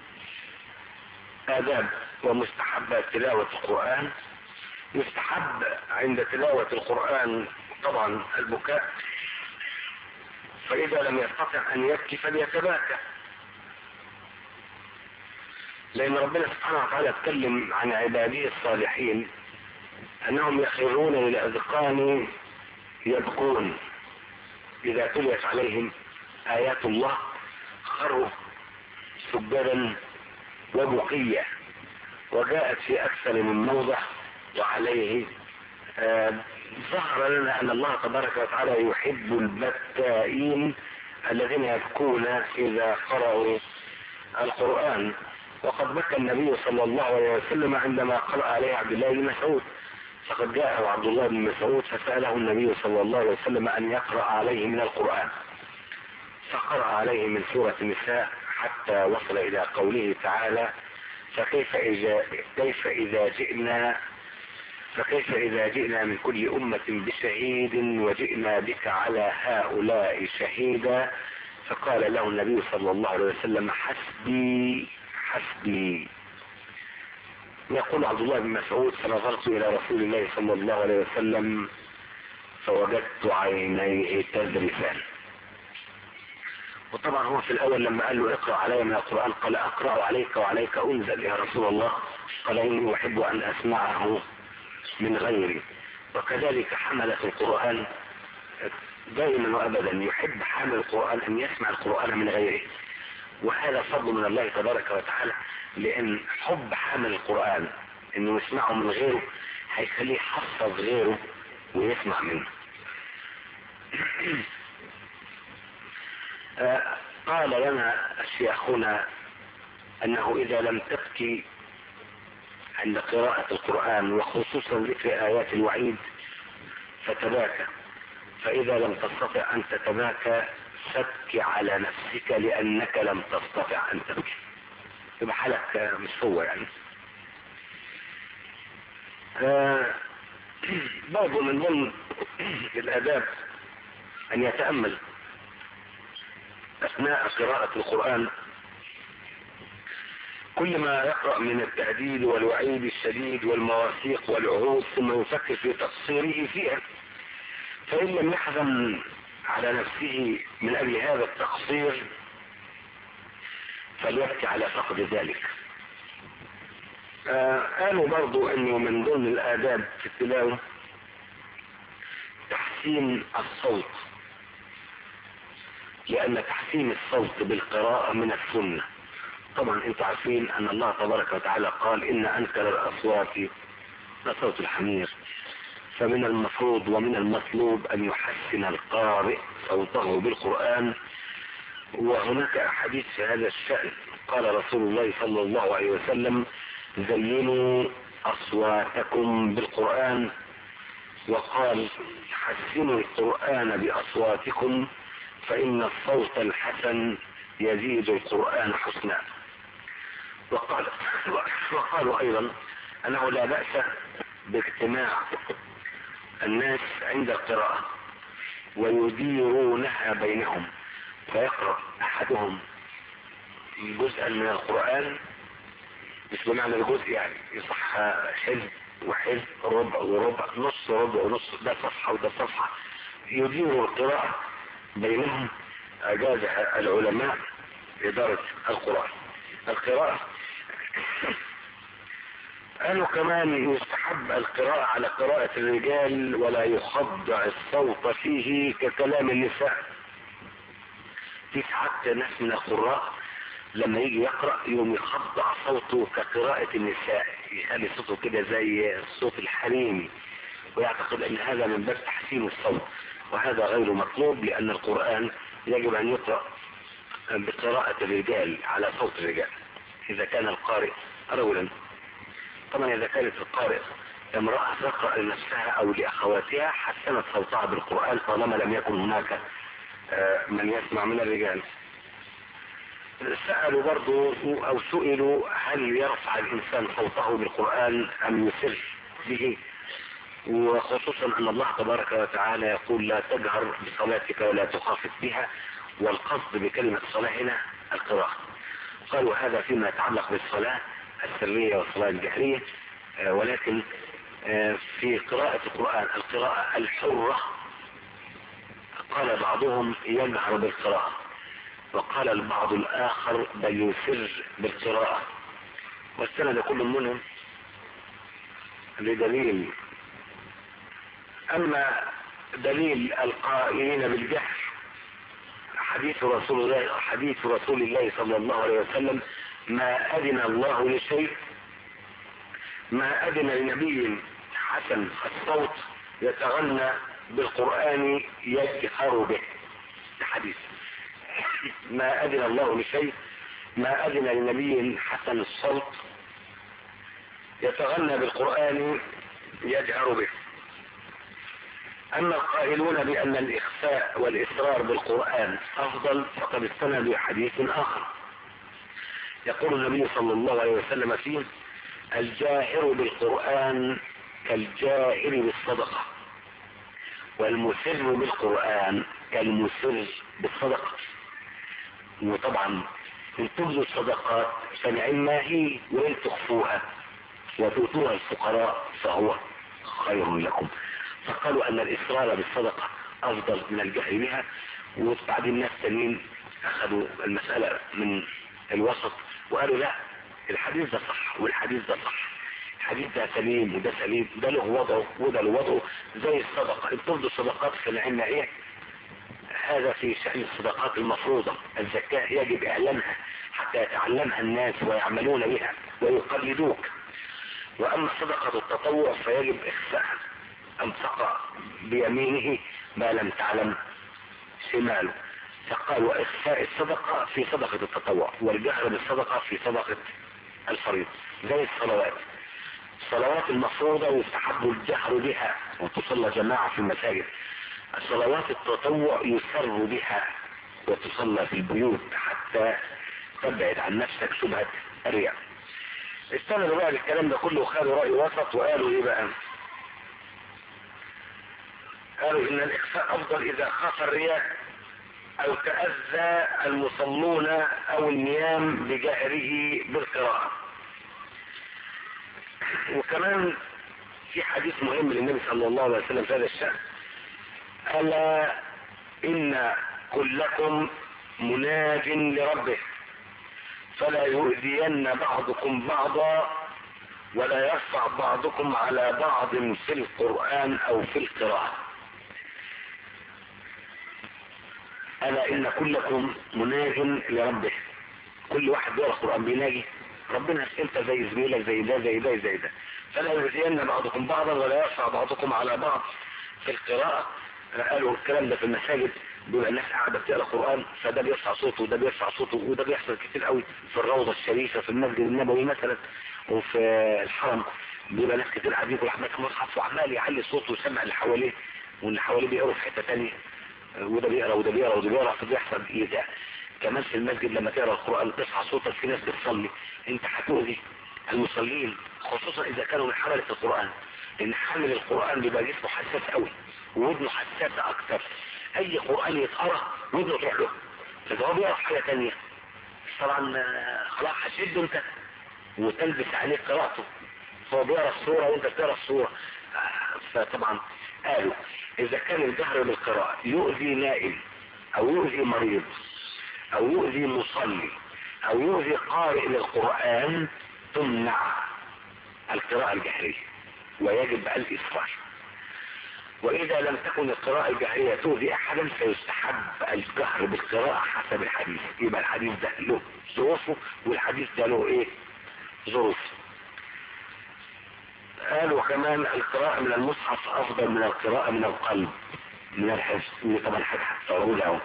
آداب ومستحبات تلاوة القرآن يستحب عند تلاوة القرآن طبعا البكاء فإذا لم يستطع أن يبكي فليتباكى لأن ربنا سبحانه وتعالى اتكلم عن عباده الصالحين أنهم يخرون للأذقان يبكون إذا تليت عليهم آيات الله خروا سجدا وبقية وجاءت في أكثر من موضع وعليه آه ظهر لنا أن الله تبارك وتعالى يحب البكائين الذين يبكون إذا قرأوا القرآن وقد بكى النبي صلى الله عليه وسلم عندما قرأ عليه عبد الله بن مسعود فقد جاءه عبد الله بن مسعود فسأله النبي صلى الله عليه وسلم أن يقرأ عليه من القرآن فقرأ عليه من سورة النساء حتى وصل إلى قوله تعالى فكيف إذا, كيف إذا جئنا فكيف إذا جئنا من كل أمة بشهيد وجئنا بك على هؤلاء شهيدا فقال له النبي صلى الله عليه وسلم حسبي حسبي يقول عبد الله بن مسعود فنظرت إلى رسول الله صلى الله عليه وسلم فوجدت عينيه تذرفان وطبعا هو في الأول لما قال له اقرأ علي من القرآن قال أقرأ عليك وعليك أنزل يا رسول الله قال إني أحب أن أسمعه من غيري وكذلك حملة القرآن دائما وأبدا يحب حامل القرآن أن يسمع القرآن من غيره وهذا فضل من الله تبارك وتعالى لأن حب حامل القرآن أنه يسمعه من غيره هيخليه يحفظ غيره ويسمع منه آه، قال لنا شيخنا انه اذا لم تبكي عند قراءة القرآن وخصوصا ذكر آيات الوعيد فتباكى فإذا لم تستطع أن تتباكى فك على نفسك لأنك لم تستطع أن تبكي يبقى حالك مش هو يعني آه برضه من ضمن الآداب أن يتأمل أثناء قراءة القرآن كل ما يقرأ من التهديد والوعيد الشديد والمواثيق والعهود ثم يفكر في تقصيره فيها فإن لم يحزن على نفسه من أجل هذا التقصير فليبكي على فقد ذلك آه قالوا برضو انه من ضمن الاداب في التلاوة تحسين الصوت لان تحسين الصوت بالقراءة من السنة طبعا انتم عارفين ان الله تبارك وتعالى قال ان انكر الاصوات لصوت الحمير فمن المفروض ومن المطلوب ان يحسن القارئ صوته بالقرآن وهناك احاديث في هذا الشأن قال رسول الله صلى الله عليه وسلم زينوا اصواتكم بالقرآن وقال حسنوا القرآن باصواتكم فان الصوت الحسن يزيد القرآن حسنا وقال وقالوا ايضا انه لا بأس باجتماع الناس عند القراءة ويديرونها بينهم فيقرأ احدهم جزءا من القرآن مش بمعنى الجزء يعني يصح حزب وحزب ربع وربع نص ربع ونص ده صفحة وده صفحة يدير القراءة بينهم أجاز العلماء إدارة القرآن القراءة قالوا كمان يستحب القراءة على قراءة الرجال ولا يخضع الصوت فيه ككلام النساء في ساعات ناس من القراء لما يجي يقرأ يوم يخضع صوته كقراءة النساء يخلي صوته كده زي الصوت الحريمي ويعتقد ان هذا من باب تحسين الصوت وهذا غير مطلوب لان القرآن يجب ان يقرأ بقراءة الرجال على صوت الرجال اذا كان القارئ رجلا طبعا اذا كانت القارئ امرأة تقرأ لنفسها او لاخواتها حسنت صوتها بالقرآن طالما لم يكن هناك من يسمع من الرجال سألوا برضو او سئلوا هل يرفع الانسان صوته بالقرآن ام يسر به وخصوصا ان الله تبارك وتعالى يقول لا تجهر بصلاتك ولا تخافت بها والقصد بكلمة الصلاة هنا القراءة قالوا هذا فيما يتعلق بالصلاة السرية والصلاة الجهرية ولكن في قراءة القرآن القراءة الحرة قال بعضهم يجهر بالقراءة وقال البعض الآخر بل يسر بالقراءة واستند كل منهم لدليل أما دليل القائلين بالجهر حديث رسول الله حديث رسول الله صلى الله عليه وسلم ما أذن الله لشيء ما أذن لنبي حسن الصوت يتغنى بالقرآن يجهر به الحديث ما أذن الله لشيء ما أذن لنبي حسن الصوت يتغنى بالقرآن يجهر به أما القائلون بأن الإخفاء والإصرار بالقرآن أفضل فقد استندوا حديث آخر يقول النبي صلى الله عليه وسلم فيه الجاهر بالقرآن كالجاهر بالصدقة والمسر بالقرآن كالمسر بالصدقة وطبعا ان تبدوا الصدقات فنعما هي وان تخفوها وتؤتوها الفقراء فهو خير لكم فقالوا ان الاصرار بالصدقة افضل من الجهر بها وبعد الناس تانيين اخذوا المسألة من الوسط وقالوا لا الحديث ده صح والحديث ده صح الحديث ده سليم وده سليم ده له وضعه وده له وضعه زي الصدقة ان تبدوا الصدقات في العلم ايه هذا في شأن الصدقات المفروضة الزكاة يجب اعلانها حتى يتعلمها الناس ويعملون بها ويقلدوك واما صدقة التطوع فيجب اخفاء انفق بيمينه ما لم تعلم شماله فقال واخفاء الصدقة في صدقة التطوع والجهر بالصدقة في صدقة الفريضة زي الصلوات الصلوات المفروضة يستحب الجهر بها وتصلى جماعة في المساجد الصلوات التطوع يسر بها وتصلى في البيوت حتى تبعد عن نفسك شبهة الرياء استندوا بقى الكلام ده كله وخدوا رأي وسط وقالوا ايه بقى قالوا ان الاخفاء افضل اذا خاف الرياء او تأذى المصلون او النيام بجهره بالقراءة وكمان في حديث مهم للنبي صلى الله عليه وسلم في هذا الشأن ألا إن كلكم مناج لربه فلا يؤذين بعضكم بعضا ولا يرفع بعضكم على بعض في القرآن أو في القراءة ألا إن كلكم مناج لربه كل واحد بيقرأ القرآن بيناجي ربنا انت زي زميلك زي ده زي ده زي ده فلا يؤذين بعضكم بعضا ولا يرفع بعضكم على بعض في القراءة قالوا الكلام ده في المساجد بيبقى الناس قاعدة بتقرا قرآن فده بيرفع صوته وده بيرفع صوته وده بيحصل كتير قوي في الروضة الشريفة في المسجد النبوي مثلا وفي الحرم بيبقى ناس كتير قاعدين كل واحد ماسك مصحف وعمال يعلي صوته ويسمع اللي حواليه واللي حواليه بيقروا في حتة تانية وده بيقرا وده بيقرا وده بيقرا فبيحصل ايذاء كمان في المسجد لما تقرا القرآن تصحى صوتك في ناس بتصلي انت هتؤذي المصلين خصوصا اذا كانوا من حملة القرآن لان حامل القرآن بيبقى جسمه حساس قوي وودنه حساسة اكتر اي قرآن يتقرا ودنه تروح له فده هو بيقرا حاجة تانية طبعا خلاص هتشده انت وتلبس عليه قراءته هو بيقرا الصورة وانت بتقرا الصورة فطبعا قالوا اذا كان الجهر بالقراءة يؤذي نائم او يؤذي مريض او يؤذي مصلي او يؤذي قارئ للقرآن تمنع القراءة الجهرية ويجب الإصرار وإذا لم تكن القراءة الجهرية تؤذي أحدا فيستحب الجهر بالقراءة حسب الحديث يبقى الحديث ده له ظروفه والحديث ده له إيه ظروفه قالوا كمان القراءة من المصحف أفضل من القراءة من القلب من الحفظ طبعا حاجة هتصوروا له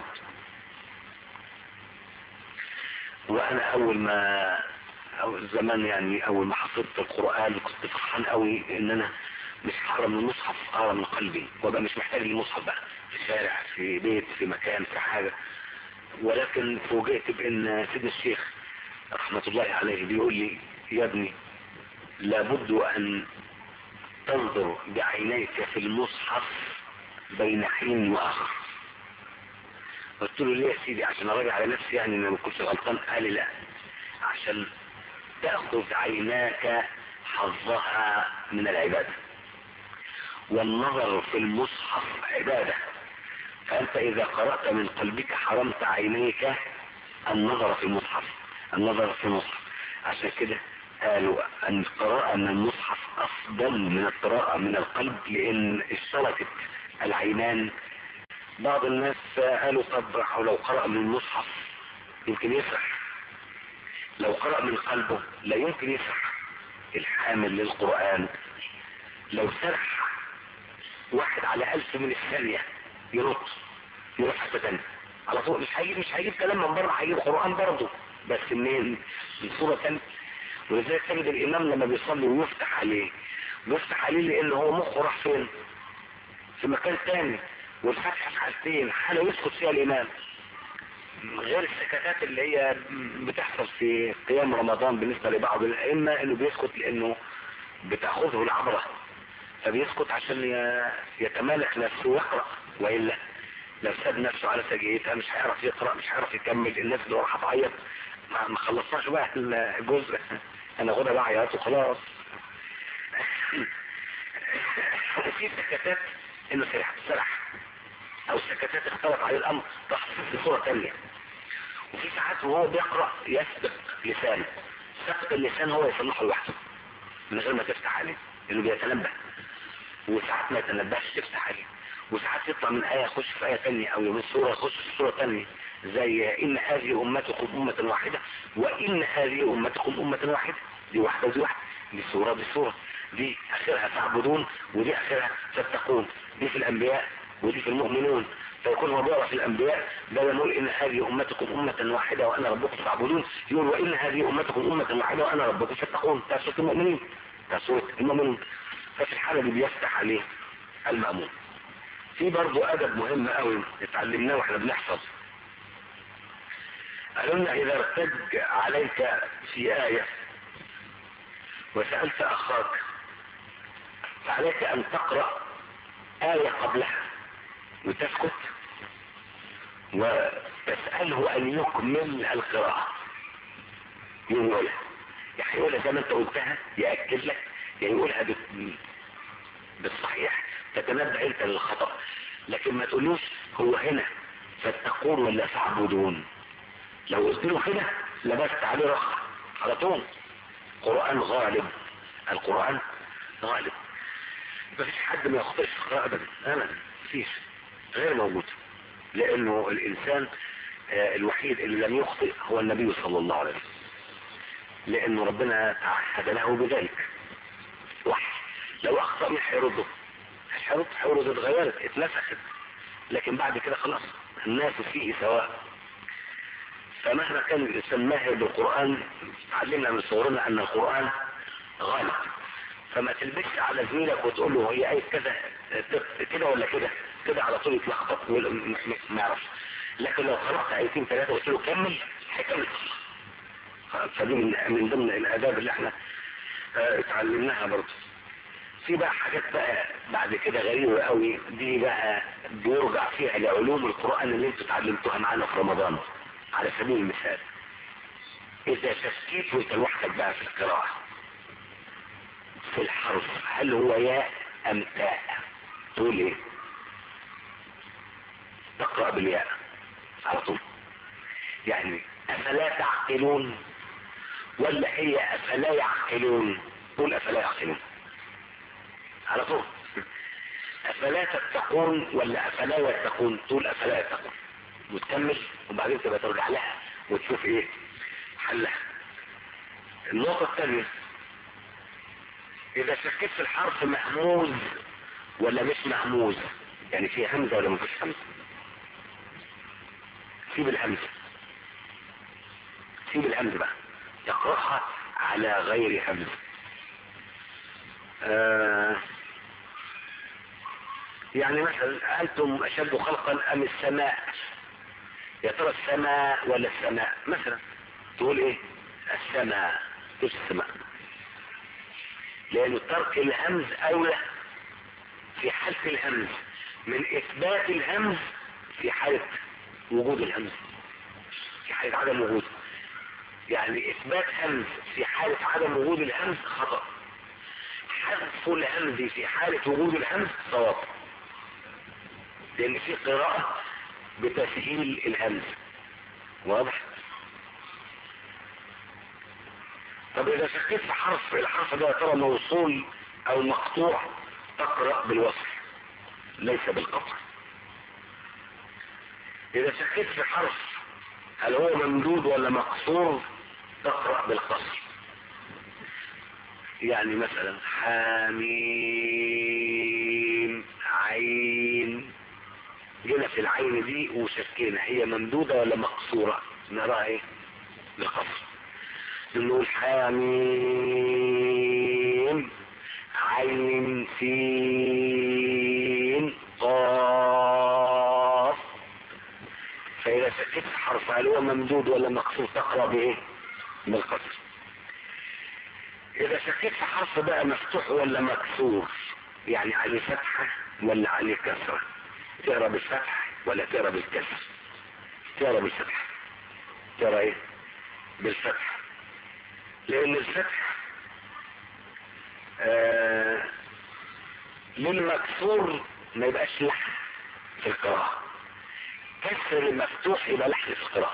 وأنا أول ما أو زمان يعني أول ما حفظت القرآن كنت فرحان قوي إن أنا مش هقرا من المصحف اقرا من قلبي وابقى مش محتاج للمصحف بقى في شارع في بيت في مكان في حاجة ولكن فوجئت بان سيدنا الشيخ رحمة الله عليه بيقول لي يا ابني لابد ان تنظر بعينيك في المصحف بين حين واخر قلت له ليه يا سيدي عشان اراجع على نفسي يعني ان ما كنتش غلطان قال لي لا عشان تاخذ عيناك حظها من العباده والنظر في المصحف عبادة فأنت إذا قرأت من قلبك حرمت عينيك النظر في المصحف النظر في المصحف عشان كده قالوا أن القراءة من المصحف أفضل من القراءة من القلب لأن اشتركت العينان بعض الناس قالوا طب لو قرأ من المصحف يمكن يسرح لو قرأ من قلبه لا يمكن يسرح الحامل للقرآن لو سرح واحد على ألف من الثانية يرد يروح حتى تانية على طول مش هيجيب مش هيجيب كلام من بره هيجيب قرآن برضه بس منين من صورة تانية ولذلك تجد الإمام لما بيصلي ويفتح عليه بيفتح عليه لأن هو مخه راح فين في مكان تاني والفتحة في حالتين حالة يسكت فيها الإمام غير السكتات اللي هي بتحصل في قيام رمضان بالنسبة لبعض الأئمة إنه بيسكت لأنه بتأخذه العبرة فبيسكت عشان يتمالك نفسه ويقرأ وإلا لو ساب نفسه على سجيتها مش هيعرف يقرأ مش هيعرف يكمل الناس اللي راح تعيط ما خلصناش بقى الجزء انا غدا بعيط وخلاص وفي سكتات انه سرح سرح او سكتات اختلط عليه الامر تحصل بصورة تانية وفي ساعات وهو بيقرأ يسبق لسانه سبق اللسان هو يصلحه لوحده من غير ما تفتح عليه لانه بيتنبه وساعات ما يتنبهش تفتح عليه وساعات يطلع من آية يخش في آية تانية أو من سورة يخش في سورة تانية زي إن هذه أمتكم أمة واحدة وإن هذه أمتكم أمة واحدة دي واحدة ودي واحدة دي سورة دي سورة دي اخرها تعبدون ودي اخرها تتقون دي في الانبياء ودي في المؤمنون فيكون هو بيقرا في الانبياء ده يقول ان هذه امتكم امه واحده وانا ربكم فاعبدون يقول وان هذه امتكم امه واحده وانا ربكم فاتقون ده سوره المؤمنين ده سوره المؤمنون ففي الحاله دي بيفتح عليه المامون في برضه ادب مهم قوي اتعلمناه واحنا بنحفظ قالوا لنا اذا ارتج عليك في ايه وسالت اخاك فعليك ان تقرا ايه قبلها وتسكت وتسأله أن يكمل القراءة يقولها يعني يقولها زي ما انت قلتها يأكد لك يعني يقولها بالصحيح تتنبأ انت للخطأ لكن ما تقولوش هو هنا فاتقون ولا تعبدون لو قلت له كده لبست عليه رخ على طول قرآن غالب القرآن غالب مفيش حد ما يخطئش في القراءة ابدا ابدا مفيش غير موجود لانه الانسان الوحيد اللي لم يخطئ هو النبي صلى الله عليه وسلم لانه ربنا تعهد له بذلك وحي لو اخطأ مش هيرده مش هيرد هيرد اتغيرت اتنسخت لكن بعد كده خلاص الناس فيه سواء فمهما كان الانسان ماهر بالقرآن علمنا من صغرنا ان القرآن غالب فما تلبسش على زميلك وتقول له هي ايه كذا كده ولا كده كده على طول يتلخبط ما يعرفش لكن لو خلقت ايتين ثلاثه وقلت له كمل هيكمل فدي من, من ضمن الاداب اللي احنا اه اتعلمناها برضه في بقى حاجات بقى بعد كده غريبه قوي دي بقى بيرجع فيها لعلوم القران اللي انتوا اتعلمتوها معانا في رمضان على سبيل المثال اذا شكيت وانت لوحدك بقى في القراءه في الحرف هل هو ياء ام تاء تقول ايه تقرأ بالياء على طول يعني افلا تعقلون ولا هي افلا يعقلون قول افلا يعقلون على طول افلا تتقون ولا افلا يتقون تقول افلا يتقون وتكمل وبعدين تبقى ترجع لها وتشوف ايه حلها النقطة الثانية اذا شكيت في الحرف مهموز ولا مش مهموز يعني في همزة ولا مفيش همزة سيب الهمزة سيب الهمزة بقى يقرأها على غير همزة آه يعني مثلا أنتم أشد خلقا أم السماء يا ترى السماء ولا السماء مثلا تقول ايه السماء مش السماء لأنه ترك الهمز أولى في حالة الهمز من إثبات الهمز في حالة وجود الهمز في حالة عدم وجود يعني إثبات همز في حالة عدم وجود الهمز خطأ حذف الهمز في حالة وجود الهمز صواب لأن في قراءة بتسهيل الهمز واضح طب إذا شكيت في حرف الحرف ده ترى موصول أو مقطوع تقرأ بالوصف ليس بالقطع إذا شكيت في حرف هل هو ممدود ولا مقصور تقرأ بالقصر يعني مثلا حاميم عين جينا في العين دي وشكينا هي ممدودة ولا مقصورة نراها ايه بالقصر نقول حاميم عين سين قاف فإذا شكيت حرف هل هو ممدود ولا مقصور تقرأ بإيه بالقصر إذا شكيت في حرف بقى مفتوح ولا مكسور يعني عليه فتحة ولا عليه كسرة تقرأ بالفتح ولا تقرأ بالكسر تقرأ بالفتح تقرأ ايه بالفتح لأن الفتح آه للمكسور ما يبقاش لحن في القراءة كسر المفتوح يبقى لحن في القراءة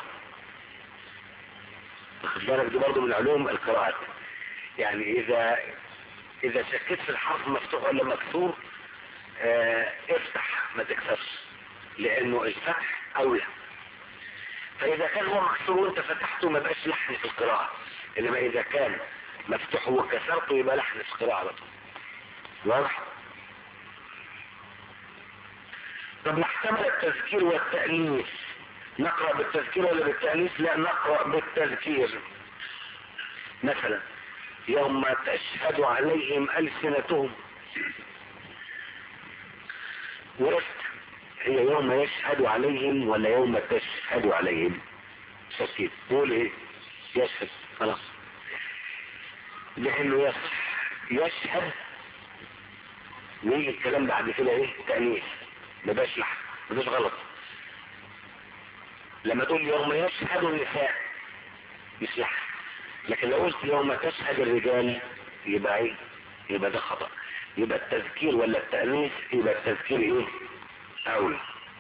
واخد بالك دي برضه من علوم القراءات يعني اذا اذا شكيت في الحرف مفتوح ولا مكسور اه افتح ما تكسرش لانه الفتح اولى فاذا كان هو مكسور وانت فتحته ما بقاش لحن في القراءة انما اذا كان مفتوح وكسرته يبقى لحن في القراءة على طول واضح طب نحتمل التذكير والتأنيث نقرأ بالتذكير ولا بالتأنيث لا نقرأ بالتذكير مثلا يوم تشهد عليهم ألسنتهم ورثت هي يوم يشهد عليهم ولا يوم تشهد عليهم شكيت تقول ايه يشهد خلاص لانه يصح يشهد ويجي الكلام بعد كده ايه تأنيث ما باش لحن ما باش غلط لما تقول يوم يشهد النساء مش لحن لكن لو قلت يوم تشهد الرجال يبقى ايه يبقى ده خطأ يبقى التذكير ولا التأنيث يبقى التذكير ايه اولى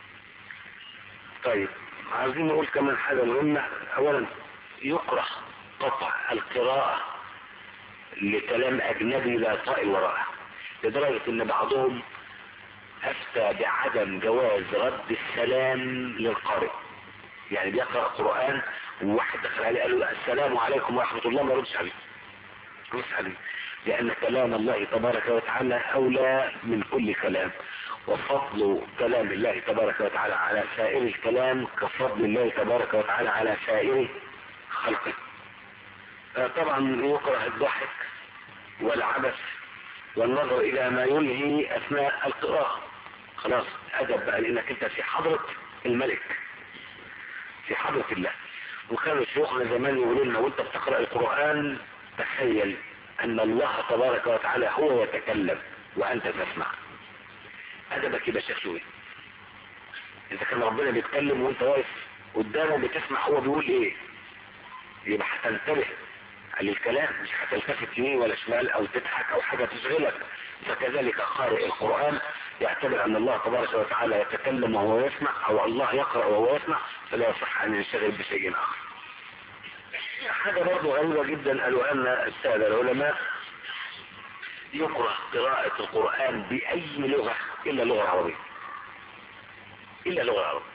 طيب عايزين نقول كمان حاجة مهمة اولا يكره قطع القراءة لكلام اجنبي لا طائل وراءه لدرجة ان بعضهم افتى بعدم جواز رد السلام للقارئ يعني بيقرأ قرآن وواحد دخل عليه قال له السلام عليكم ورحمة الله ما ردش عليه ردش عليه لأن كلام الله تبارك وتعالى أولى من كل كلام وفضل كلام الله تبارك وتعالى على سائر الكلام كفضل الله تبارك وتعالى على سائر خلقه طبعا يكره الضحك والعبث والنظر إلى ما يلهي أثناء القراءة خلاص أدب بقى لأنك أنت في حضرة الملك في حضرة الله وكانوا شيوخنا زمان يقولوا لنا وانت بتقرأ القرآن تخيل ان الله تبارك وتعالى هو يتكلم وانت تسمع ادبك يبقى شكله ايه اذا كان ربنا بيتكلم وانت واقف قدامه بتسمع هو بيقول ايه يبقى هتنتبه للكلام مش هتلتفت يمين ولا شمال او تضحك او حاجة تشغلك فكذلك قارئ القرآن يعتبر ان الله تبارك وتعالى يتكلم وهو يسمع او الله يقرأ وهو يسمع فلا يصح ان ينشغل بشيء اخر حاجة برضو غريبة جدا قالوا ان السادة العلماء يكره قراءة القرآن بأي لغة إلا اللغة العربية إلا اللغة العربية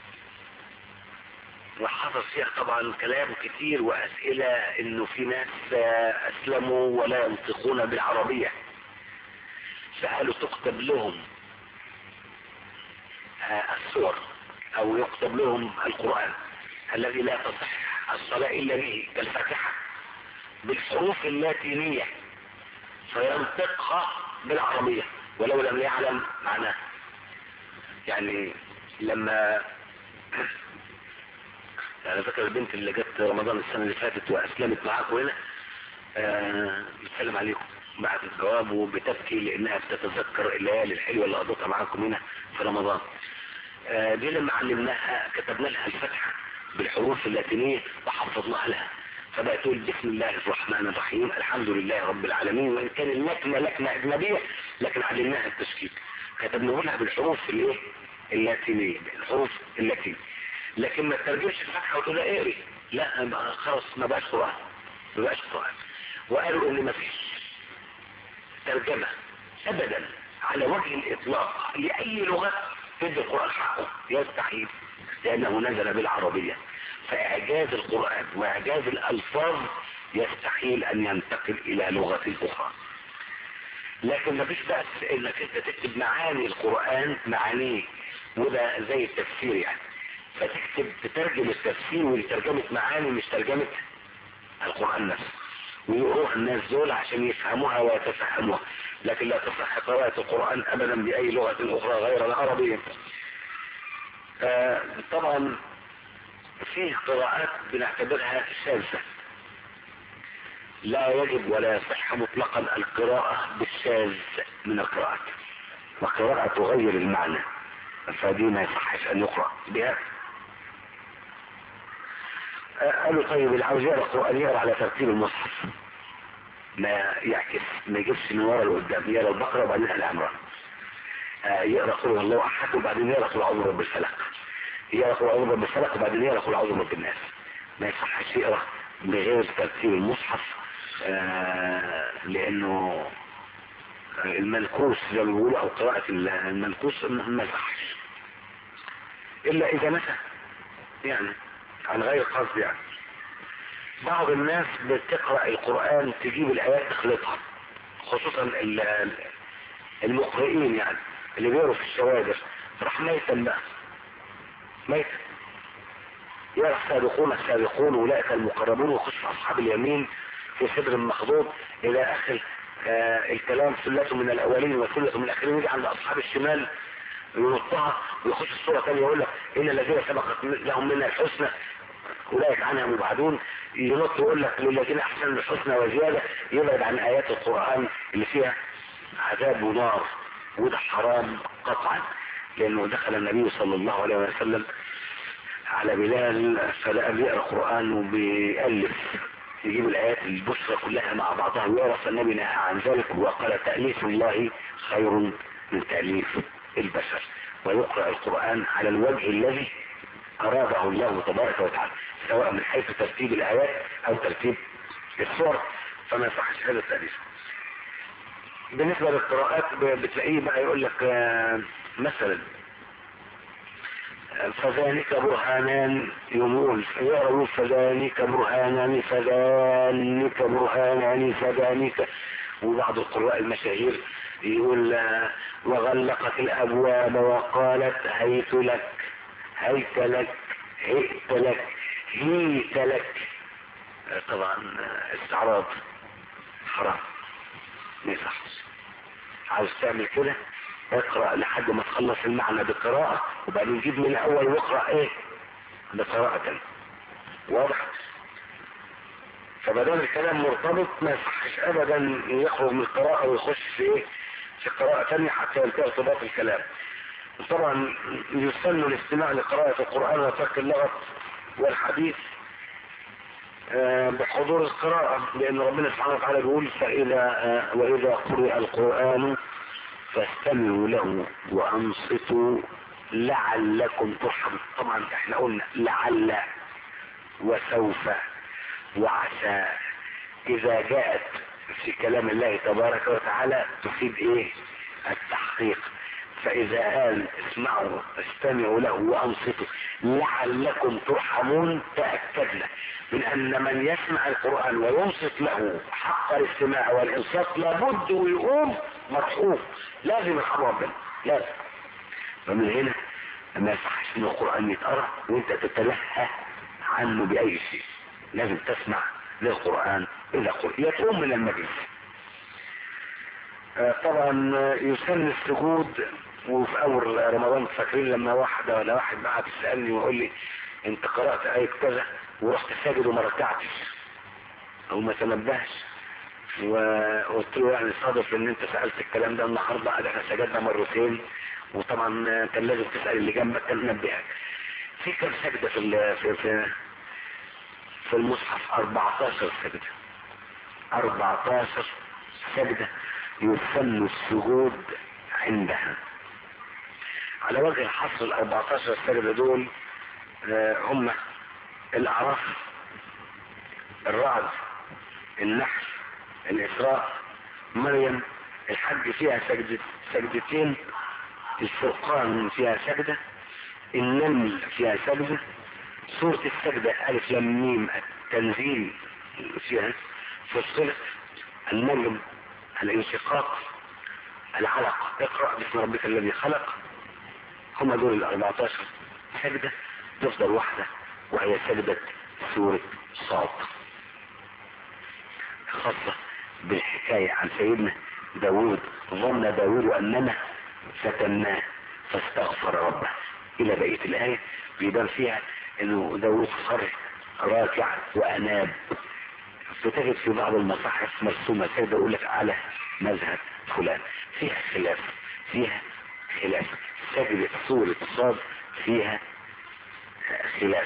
وحصل فيها طبعا كلام كتير وأسئلة إنه في ناس أسلموا ولا ينطقون بالعربية فقالوا تكتب لهم السور أو يكتب لهم القرآن الذي لا تصح الصلاة إلا به كالفاتحة بالحروف اللاتينية فينطقها بالعربية ولو لم يعلم معناها يعني لما يعني فاكر البنت اللي جت رمضان السنة اللي فاتت وأسلمت معاكم هنا آه بتسلم عليكم بعد الجواب وبتبكي لأنها بتتذكر الليالي الحلوة اللي قضيتها معاكم هنا في رمضان آه دي لما علمناها كتبنا لها الفتحة بالحروف اللاتينية وحفظناها لها فبقى تقول بسم الله الرحمن الرحيم الحمد لله رب العالمين وإن كان اللكنة لكنة أجنبية لكن علمناها التشكيل كتبناه لها بالحروف الايه اللاتينية الحروف اللاتينية لكن ما ترجمش الفتحة وتقول لها اقري لا خلاص ما بقاش قرآن ما بقاش قرآن وقالوا ان ما فيش ترجمة ابدا على وجه الاطلاق لاي لغة تدي القرآن حقه يستحيل لانه نزل بالعربية فاعجاز القرآن واعجاز الالفاظ يستحيل ان ينتقل الى لغة اخرى لكن ما فيش بأس انك انت تكتب معاني القرآن معانيه وده زي التفسير يعني فتكتب تترجم التفسير وترجمة معاني مش ترجمة القرآن نفسه ويقروها الناس دول عشان يفهموها ويتفهموها لكن لا تصح قراءة القرآن ابدا بأي لغة اخرى غير العربية آه طبعا فيه قراءات بنعتبرها شاذة لا يجب ولا يصح مطلقا القراءة بالشاذ من القراءات وقراءة تغير المعنى فدي ما يصحش ان يقرأ بها قالوا طيب اللي عاوز يقرا القران يقرا على ترتيب المصحف ما يعكس ما يجيبش من ورا لقدام يقرا البقره وبعدين العمران آه يقرا قل الله احد وبعدين يقرا قل اعوذ برب الفلق يقرا قل اعوذ برب الفلق وبعدين يقرا قل اعوذ برب الناس ما يصحش يقرا بغير ترتيب المصحف آه لانه المنكوس زي ما بيقولوا او قراءة المنكوس ما يصحش الا اذا نسى يعني عن غير قصد يعني بعض الناس بتقرأ القرآن تجيب الآيات تخلطها خصوصا المقرئين يعني اللي بيقروا في الشوادر راح ميتا بقى ميتا يا السابقون السابقون اولئك المقربون ويخش اصحاب اليمين في صدر مخضوض الى اخر آه الكلام ثلة من الاولين وثلة من الاخرين يجي عند اصحاب الشمال ينطها ويخش الصورة ثانية يقول لك ان الذين سبقت لهم منا الحسنى اولئك عنها مبعدون ينط يقول لك للذين احسنوا الحسنى وزيادة يبعد عن ايات القرآن اللي فيها عذاب ونار وده حرام قطعا لانه دخل النبي صلى الله عليه وسلم على بلال فلقى بيقرا قران وبيألف يجيب الايات البشرى كلها مع بعضها ويقرا فالنبي نهى عن ذلك وقال تأليف الله خير من تأليف البشر ويقرأ القرآن على الوجه الذي أراده الله تبارك وتعالى سواء من حيث ترتيب الآيات أو ترتيب الصور فما يصحش هذا التأليف بالنسبة للقراءات بتلاقيه بقى يقول لك مثلا فذلك برهانان يقول يقول فذلك برهانان فذلك برهانان فذلك وبعض القراء المشاهير يقول وغلقت الابواب وقالت هيت لك هيت لك هيت لك هيت لك طبعا استعراض حرام ما يصحش عاوز تعمل كده اقرأ لحد ما تخلص المعنى بقراءة وبعدين جيب من الاول واقرأ ايه بقراءة تانية واضح فبدل الكلام مرتبط ما يصحش ابدا يخرج من القراءة ويخش في ايه في قراءة تانية حتى ينتهي ارتباط الكلام طبعا يسن الاستماع لقراءة القرآن وترك اللغط والحديث بحضور القراءة لأن ربنا سبحانه وتعالى بيقول فإذا وإذا قرئ القرآن فاستمعوا له وأنصتوا لعلكم ترحمون طبعا احنا قلنا لعل وسوف وعسى إذا جاءت في كلام الله تبارك وتعالى تفيد ايه التحقيق فإذا قال اسمعوا استمعوا له وأنصتوا لعلكم ترحمون تأكدنا من أن من يسمع القرآن وينصت له حق الاستماع والإنصات لابد ويقوم مرحوم لازم يرحم ربنا لازم فمن هنا ما يصحش ان القرآن يتقرأ وانت تتلهى عنه بأي شيء لازم تسمع للقرآن إذا قرأ يقوم من المجلس طبعا يسن السجود وفي اول رمضان فاكرين لما واحدة ولا واحد قعد يسألني ويقول لي انت قرأت آية كذا ورحت ساجد وما ركعتش او ما تنبهش وقلت له يعني صادف ان انت سألت الكلام ده النهارده قال احنا سجدنا مرتين وطبعا كان لازم تسأل اللي جنبك كان نبهك في كم سجدة في في في, في المصحف 14 سجدة 14 سجدة يسن السجود عندها على وجه الحصر ال 14 سجدة دول هم الأعراف الرعد النحل الإسراء مريم الحج فيها سجدة سجدتين الفرقان فيها سجدة النمل فيها سجدة سورة السجدة ألف لام ميم التنزيل فيها فصلت النجم الانشقاق العلق اقرأ باسم ربك الذي خلق هم دول ال 14 سجدة تفضل واحدة وهي سجدة سورة صاد خاصة بالحكاية عن سيدنا داود ظن داود أننا فتناه فاستغفر ربه إلى بقية الآية بيبان فيها أنه داود صر راكع وأناب بتجد في بعض المصاحف مرسومة كده يقول لك على مذهب فلان فيها خلاف فيها خلاف سجدة سورة صاد فيها خلاف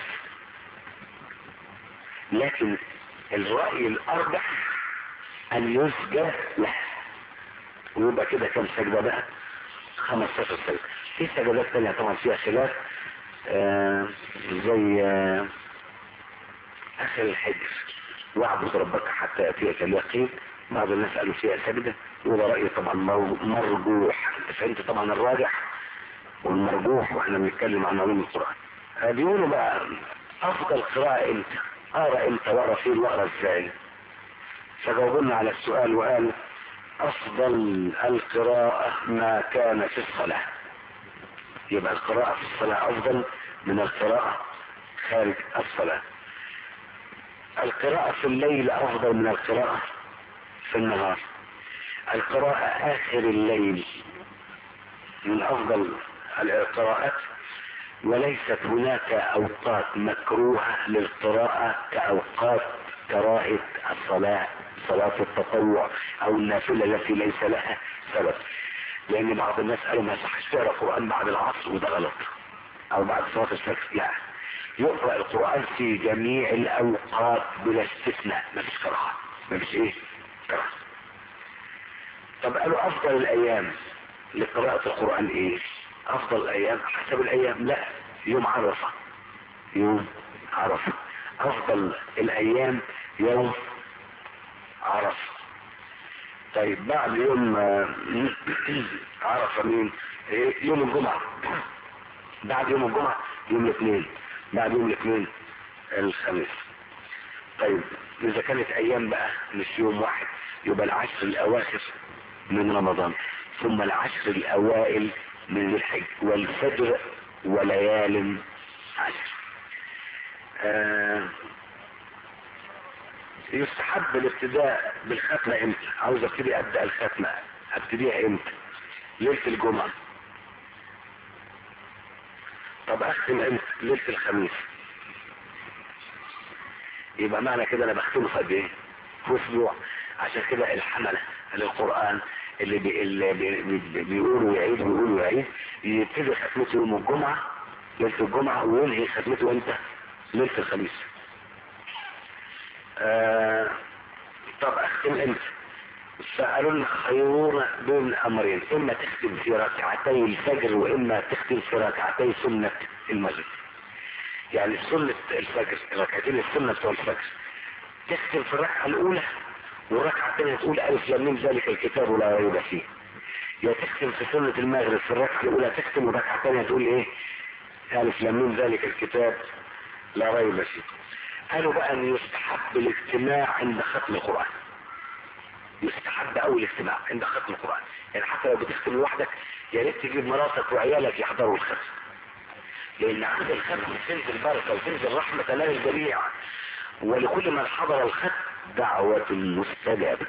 لكن الرأي الأرجح أن يسجد له ويبقى كده كم سجدة بقى 15 سجدة في سجدات تانية طبعا فيها خلاف آه زي آه آخر الحجر واعبد ربك حتى يأتيك اليقين بعض الناس قالوا فيها سجدة وده رأي طبعا مرجوح فانت طبعا الراجح والمرجوح واحنا بنتكلم عن علوم القرآن بيقولوا بقى افضل قراءة امتى اقرا امتى واقرا فين واقرا ازاي فجاوبنا على السؤال وقال افضل القراءة ما كان في الصلاة يبقى القراءة في الصلاة افضل من القراءة خارج الصلاة القراءة في الليل افضل من القراءة في النهار القراءة اخر الليل من افضل القراءات وليست هناك اوقات مكروهة للقراءة كاوقات كراهة الصلاة صلاة التطوع او النافلة التي ليس لها سبب لان بعض الناس قالوا ما يصحش تقرا قرآن بعد العصر وده غلط او بعد صلاة الفجر لا يقرأ القرآن في جميع الاوقات بلا استثناء ما فيش كراهة ما فيش ايه كراهة طب قالوا افضل الايام لقراءة القرآن ايه افضل الايام حسب الايام لا يوم عرفة يوم عرفة افضل الايام يوم عرفة طيب بعد يوم عرفة مين يوم الجمعة بعد يوم الجمعة يوم الاثنين بعد يوم الاثنين الخميس طيب اذا كانت ايام بقى مش يوم واحد يبقى العشر الاواخر من رمضان ثم العشر الاوائل من ذي الحج والفجر وليال عشر آه يستحب الابتداء بالختمة امتى عاوز ابتدي ابدأ الختمة ابتديها امتى ليلة الجمعة طب اختم امتى ليلة الخميس يبقى معنى كده انا بختمه في قد ايه في اسبوع عشان كده الحملة للقرآن اللي, بي اللي بي بي بيقولوا ويعيد ويقولوا ويعيد يبتدي ختمته يوم الجمعة ليلة الجمعة وينهي ختمته امتى ليلة الخميس آه طب اختم امتى سألوا لنا خيرون بين امرين اما تختم في ركعتي الفجر واما تختم في ركعتي سنة المغرب يعني سنة الفجر ركعتين السنة بتوع الفجر تختم في الركعة الاولى والركعة الثانية تقول ألف لم ذلك الكتاب لا ريب فيه يا تختم في سنة المغرب في الركعة الأولى تختم والركعة الثانية تقول إيه ألف لم ذلك الكتاب لا ريب فيه قالوا بقى أن يستحب الاجتماع عند ختم القرآن يستحب أول الاجتماع عند ختم القرآن يعني حتى لو بتختم لوحدك يا ريت تجيب مراتك وعيالك يحضروا الختم لأن عند الختم تنزل بركة وتنزل رحمة الله للجميع ولكل من حضر الختم دعوة مستجابة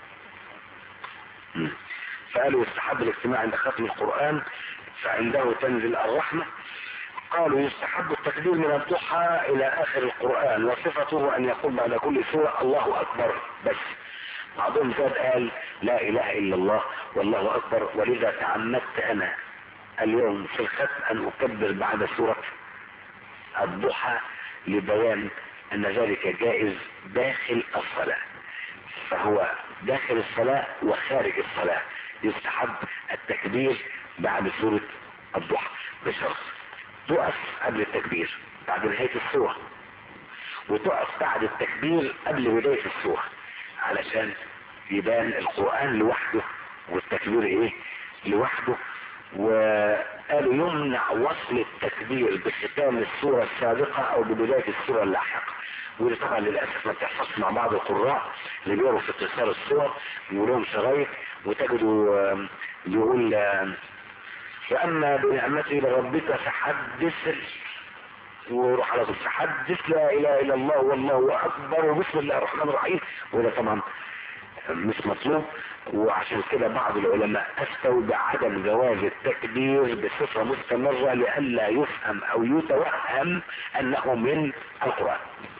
فقالوا يستحب الاجتماع عند ختم القرآن فعنده تنزل الرحمة قالوا يستحب التكبير من الضحى الى اخر القرآن وصفته ان يقول بعد كل سورة الله اكبر بس بعضهم زاد قال لا اله الا الله والله اكبر ولذا تعمدت انا اليوم في الختم ان اكبر بعد سورة الضحى لبيان ان ذلك جائز داخل الصلاة فهو داخل الصلاة وخارج الصلاة يستحب التكبير بعد سورة الضحى بشرط تقف قبل التكبير بعد نهاية السورة وتقف بعد التكبير قبل بداية السورة علشان يبان القرآن لوحده والتكبير ايه لوحده وقالوا يمنع وصل التكبير بختام السورة السابقة او ببداية السورة اللاحقة ودي طبعا للأسف ما بتحصلش مع بعض القراء اللي بيقروا في اتصال الصور يقولون شرايط وتجدوا بيقول فأما بنعمته لربك فحدث وروح على طول فحدث لا إله إلا الله والله أكبر وبسم الله الرحمن الرحيم وده طبعا مش مطلوب وعشان كده بعض العلماء افتوا بعدم جواز التكبير بصفة مستمرة لئلا يفهم او يتوهم انه من القرآن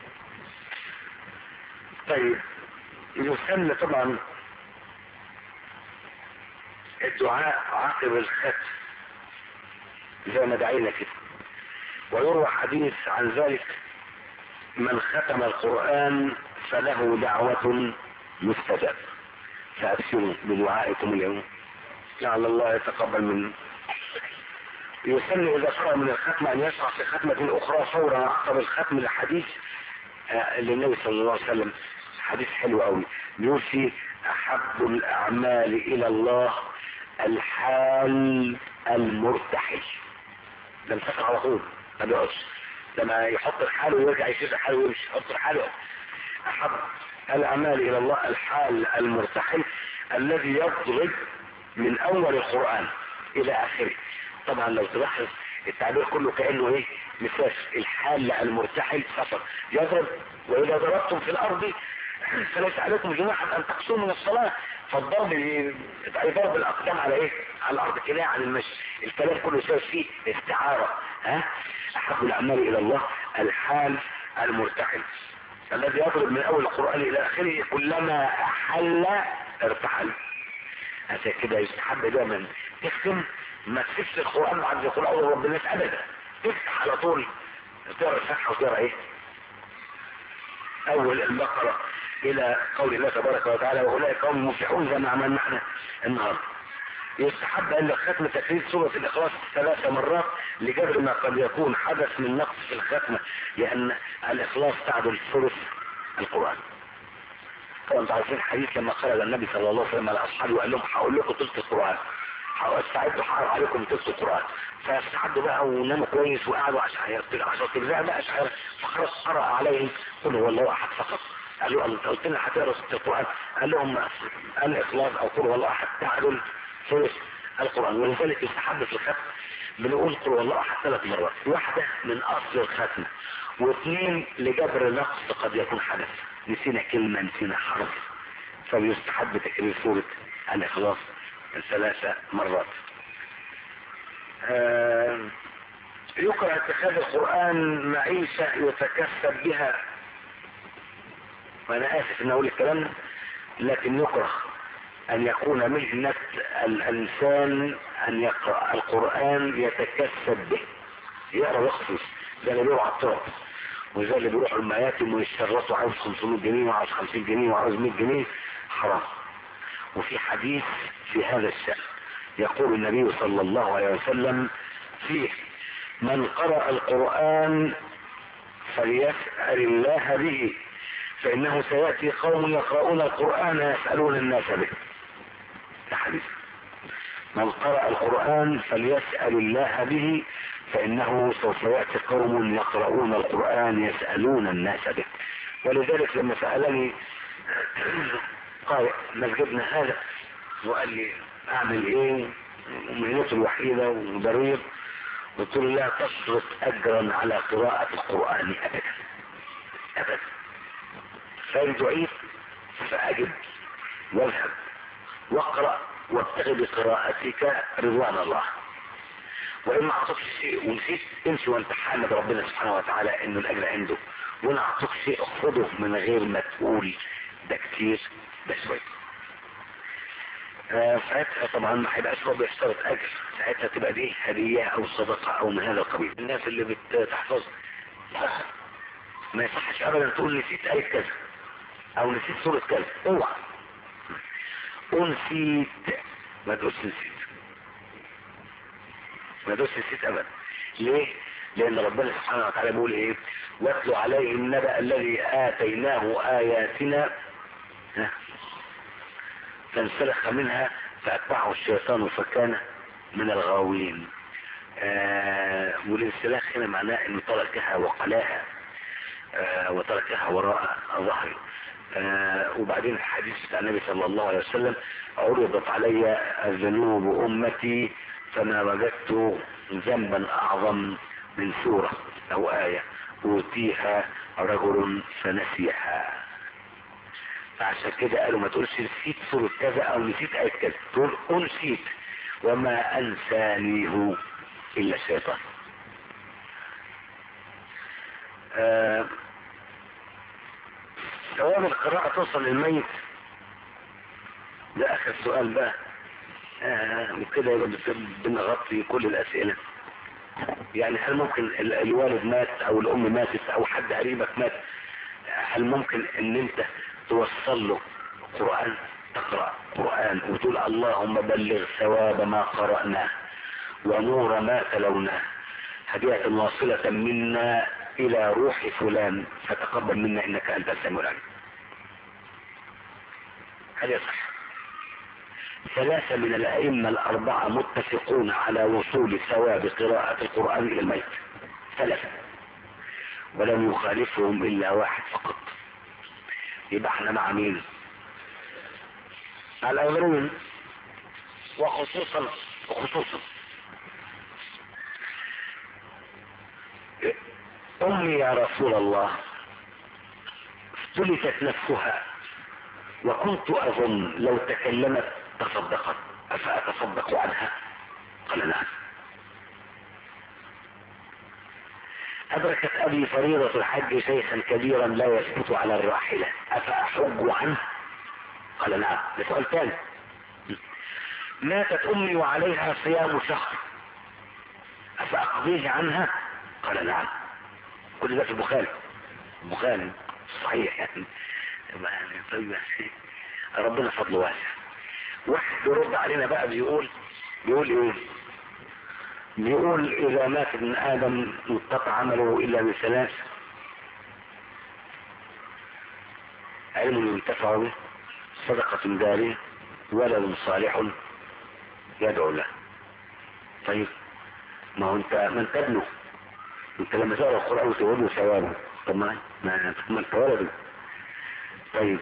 طيب يسمى طبعا الدعاء عقب الختم زي ما دعينا كده ويروى حديث عن ذلك من ختم القرآن فله دعوة مستجاب فأبشروا بدعائكم اليوم لعل الله يتقبل منه يسن إذا قرأ من الختم أن يشرع في ختمة أخرى فورا عقب الختم الحديث للنبي صلى الله عليه وسلم حديث حلو قوي بيقول فيه أحب الأعمال إلى الله الحال المرتحل ده الفتح على طول ما بيقعدش لما يحط الحال ويرجع يشيل الحال ويمشي يحط الحال احب الاعمال الى الله الحال المرتحل الذي يضرب من اول القرآن الى اخره طبعا لو تلاحظ التعبير كله كأنه ايه مثال الحال المرتحل سفر يضرب واذا ضربتم في الارض فليس عليكم جناح ان تقصوا من الصلاة فالضرب اي ضرب الاقدام على ايه على الارض كناية عن المشي الكلام كله سير فيه استعارة ها احب الاعمال الى الله الحال المرتحل الذي يضرب من اول القرآن الى اخره كلما احل ارتحل عشان كده يستحب دايما تختم ما تسيبش القرآن بعد يقول اول رب الناس ابدا تفتح على طول تقرا الفتحة وتقرا ايه اول البقرة الى قول الله تبارك وتعالى واولئك هم المفلحون زي ما عملنا احنا النهارده يستحب ان ختم تكرير سورة الاخلاص ثلاث مرات لجبر ما قد يكون حدث من نقص في الختمة لان الاخلاص تعدل ثلث القرآن طبعا انتوا عارفين الحديث لما خرج النبي صلى الله عليه وسلم على اصحابه وقال لهم هقول لكم ثلث القرآن استعدوا حار عليكم ثلث القرآن فاستعدوا بقى وناموا كويس وقعدوا عشان عشان ترجع بقى اشعار فخرج قرأ عليهم قل هو الله احد فقط قالوا انت قلت لنا هتقرا ست القران قال لهم الاخلاص او قل هو الله احد تعدل ثلث القران ولذلك يستحب في الختم بنقول قل هو الله احد ثلاث مرات واحده من اصل الختم واثنين لجبر نقص قد يكون حدث نسينا كلمه نسينا حرف فبيستحب تكرير سوره الاخلاص ثلاث مرات آه يكره اتخاذ القرآن معيشة يتكسب بها وانا اسف ان اقول الكلام لكن يكره ان يكون مهنة الانسان ان يقرأ القرآن يتكسب به يقرأ ويخصص زي اللي بيروح على الطرق وزي اللي بيروح المياتم ويشرطوا عاوز 500 جنيه وعاوز 50 جنيه وعاوز 100 جنيه حرام وفي حديث في هذا الشأن يقول النبي صلى الله عليه وسلم فيه من قرأ القرآن فليسأل الله به فإنه سيأتي قوم يقرؤون القرآن يسألون الناس به ده حديث من قرأ القرآن فليسأل الله به فإنه سوف يأتي قوم يقرؤون القرآن يسألون الناس به ولذلك لما سألني قارئ مسجدنا هذا وقال لي اعمل ايه مهنته الوحيدة ومدرب قلت له لا تصرف اجرا على قراءة القرآن ابدا ابدا فان دعيت فاجب واذهب واقرأ وابتغي بقراءتك رضوان الله وان ما اعطوك شيء ونسيت امشي وانت حامد ربنا سبحانه وتعالى انه الاجر عنده وان اعطوك شيء خذه من غير ما تقول ده كتير ده شوية آه ساعتها طبعا ما هيبقاش هو بيشترط اجر ساعتها تبقى دي هدية او صدقة او من هذا القبيل الناس اللي بتحفظ ما يصحش ابدا تقول نسيت ايه كذا او نسيت سورة كذا اوعى ونسيت ما تقولش نسيت ما تقولش نسيت ابدا ليه لان ربنا سبحانه وتعالى بيقول ايه واتلو عليه النبأ الذي اتيناه اياتنا فانسلخ منها فاتبعه الشيطان فكان من الغاوين آه والانسلاخ هنا معناه انه تركها وقلاها آه وتركها وراء ظهره آه وبعدين الحديث بتاع النبي صلى الله عليه وسلم عرضت علي ذنوب امتي فما وجدت ذنبا اعظم من سورة او آية اوتيها رجل فنسيها فعشان كده قالوا ما تقولش نسيت سورة كذا او نسيت آية كذا تقول انسيت وما انسانيه الا الشيطان آه ثواب القراءة توصل للميت ده اخر سؤال بقى آه وكده يبقى بنغطي كل الاسئلة يعني هل ممكن الوالد مات او الام ماتت او حد قريبك مات هل ممكن ان انت توصل له قرآن تقرأ قرآن وتقول اللهم بلغ ثواب ما قرأناه ونور ما تلوناه هدية واصلة منا الى روح فلان فتقبل منا انك انت السميع العليم هل يصح ثلاثة من الأئمة الأربعة متفقون على وصول ثواب قراءة القرآن إلى الميت ثلاثة ولم يخالفهم الا واحد فقط يبقى احنا مع مين مع الاولين وخصوصا وخصوصا امي يا رسول الله افتلتت نفسها وكنت اظن لو تكلمت تصدقت افاتصدق عنها قال نعم أدركت أبي فريضة الحج شيخا كبيرا لا يثبت على الراحلة أفأحج عنه قال نعم ده سؤال ثاني ماتت أمي وعليها صيام شهر أفأقضيه عنها قال نعم كل ده في البخاري البخاري صحيح يعني طيب ربنا فضله واسع واحد بيرد علينا بقى بيقول بيقول ايه بيقول اذا مات ابن ادم انقطع عمله الا من ثلاث علم ينتفع به صدقة جارية ولد صالح يدعو له طيب ما هو انت ما انت ابنه انت لما تقرا القران وتقول له ثوابه طب ما ما ما انت ولده طيب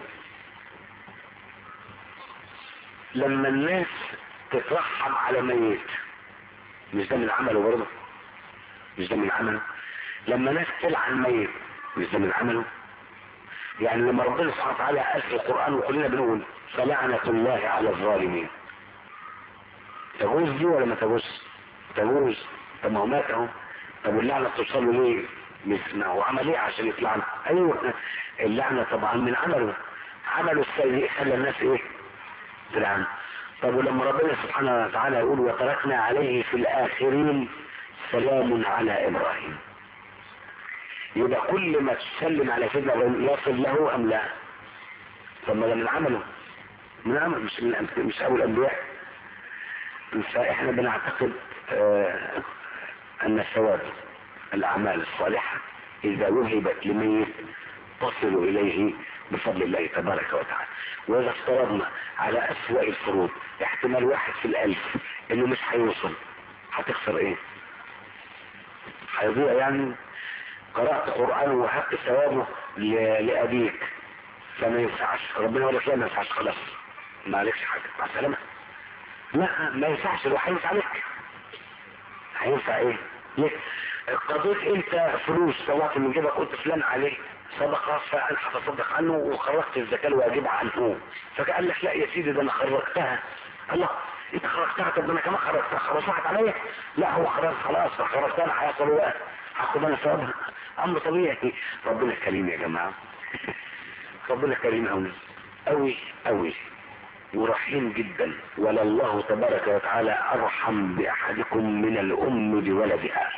لما الناس تترحم على ميت مش ده من عمله برضه مش ده من عمله لما ناس تلعن ميت مش ده من عمله يعني لما ربنا سبحانه وتعالى قال في القرآن وكلنا بنقول فلعنة الله على الظالمين تجوز دي ولا ما تجوز؟ تجوز طب ما هو مات اهو طب واللعنة توصل له ليه؟ مش ما هو عمل ايه عشان يتلعن؟ ايوه اللعنة طبعا من عمله عمله السيء خلى الناس ايه؟ تلعن طب ولما ربنا سبحانه وتعالى يقول وتركنا عليه في الاخرين سلام على ابراهيم يبقى كل ما تسلم على سيدنا ابراهيم يصل له ام لا طب ما ده من عمله من عمل مش من مش اول الانبياء فاحنا بنعتقد آه ان ثواب الاعمال الصالحه اذا وهبت لميت تصل اليه بفضل الله تبارك وتعالى واذا افترضنا على اسوأ الفروض احتمال واحد في الالف انه مش هيوصل هتخسر ايه هيضيع يعني قرأت قرآن وهبت ثوابه لأبيك فما ينفعش ربنا يقول لك لا ما ينفعش خلاص ما عليكش حاجة مع السلامة لا ما ينفعش لو هينفع عليك هينفع ايه؟ ليه؟ قضيت انت فلوس طلعت من جيبك قلت فلان عليه صدقة فانا هتصدق عنه وخرجت الزكاة الواجبة عنه فقال لك لا يا سيدي ده انا خرجتها الله انت خرجتها طب انا كمان خرجتها خلاص راحت عليا لا هو خلاص خلاص خرجتها انا هيحصل بقى هاخد انا ثوابها امر طبيعي ربنا كريم يا جماعه ربنا كريم قوي قوي قوي ورحيم جدا ولا الله تبارك وتعالى ارحم باحدكم من الام بولدها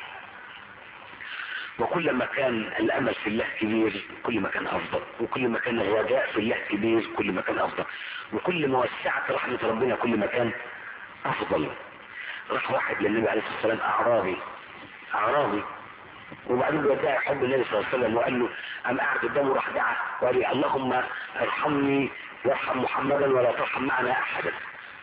وكل ما كان الامل في الله كبير كل ما كان افضل وكل ما كان الرجاء في الله كبير كل ما كان افضل وكل ما وسعت رحمه ربنا كل ما كان افضل راح واحد للنبي عليه الصلاه والسلام اعرابي اعرابي وبعدين بيدعي حب النبي صلى الله عليه وسلم وقال له قام قاعد قدامه راح دعا وقال لي اللهم ارحمني وارحم محمدا ولا ترحم معنا احدا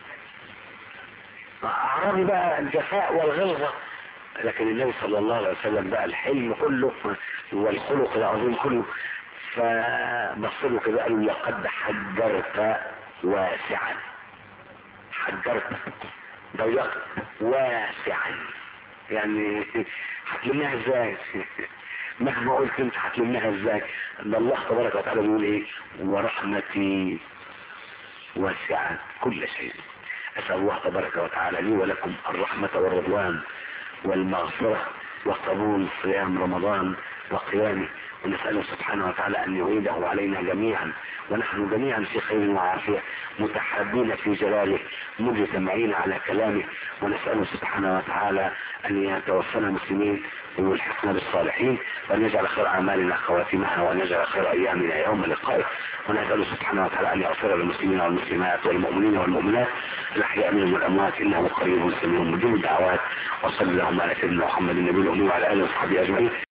اعرابي بقى الجفاء والغلظه لكن النبي صلى الله عليه وسلم بقى الحلم كله والخلق العظيم كله فبص له كده قال له لقد حجرت واسعا حجرت ضيقت واسعا يعني هتلمها ازاي مهما قلت انت هتلمها ازاي ان الله تبارك وتعالى بيقول ايه ورحمتي واسعت كل شيء اسال الله تبارك وتعالى لي ولكم الرحمه والرضوان والمغفره وقبول صيام رمضان وقيامه ونسأله سبحانه وتعالى أن يعيده علينا جميعا ونحن جميعا في خير وعافية متحابين في جلاله مجتمعين على كلامه ونسأله سبحانه وتعالى أن يتوفنا مسلمين ويلحقنا بالصالحين وأن يجعل خير أعمالنا خواتمها وأن يجعل خير أيامنا يوم لقائه ونسأله سبحانه وتعالى أن يغفر للمسلمين والمسلمات والمؤمنين والمؤمنات الأحياء منهم والأموات إنه قريب سميع مجيب الدعوات وصلى اللهم على سيدنا محمد النبي الأمي وعلى آله وصحبه أجمعين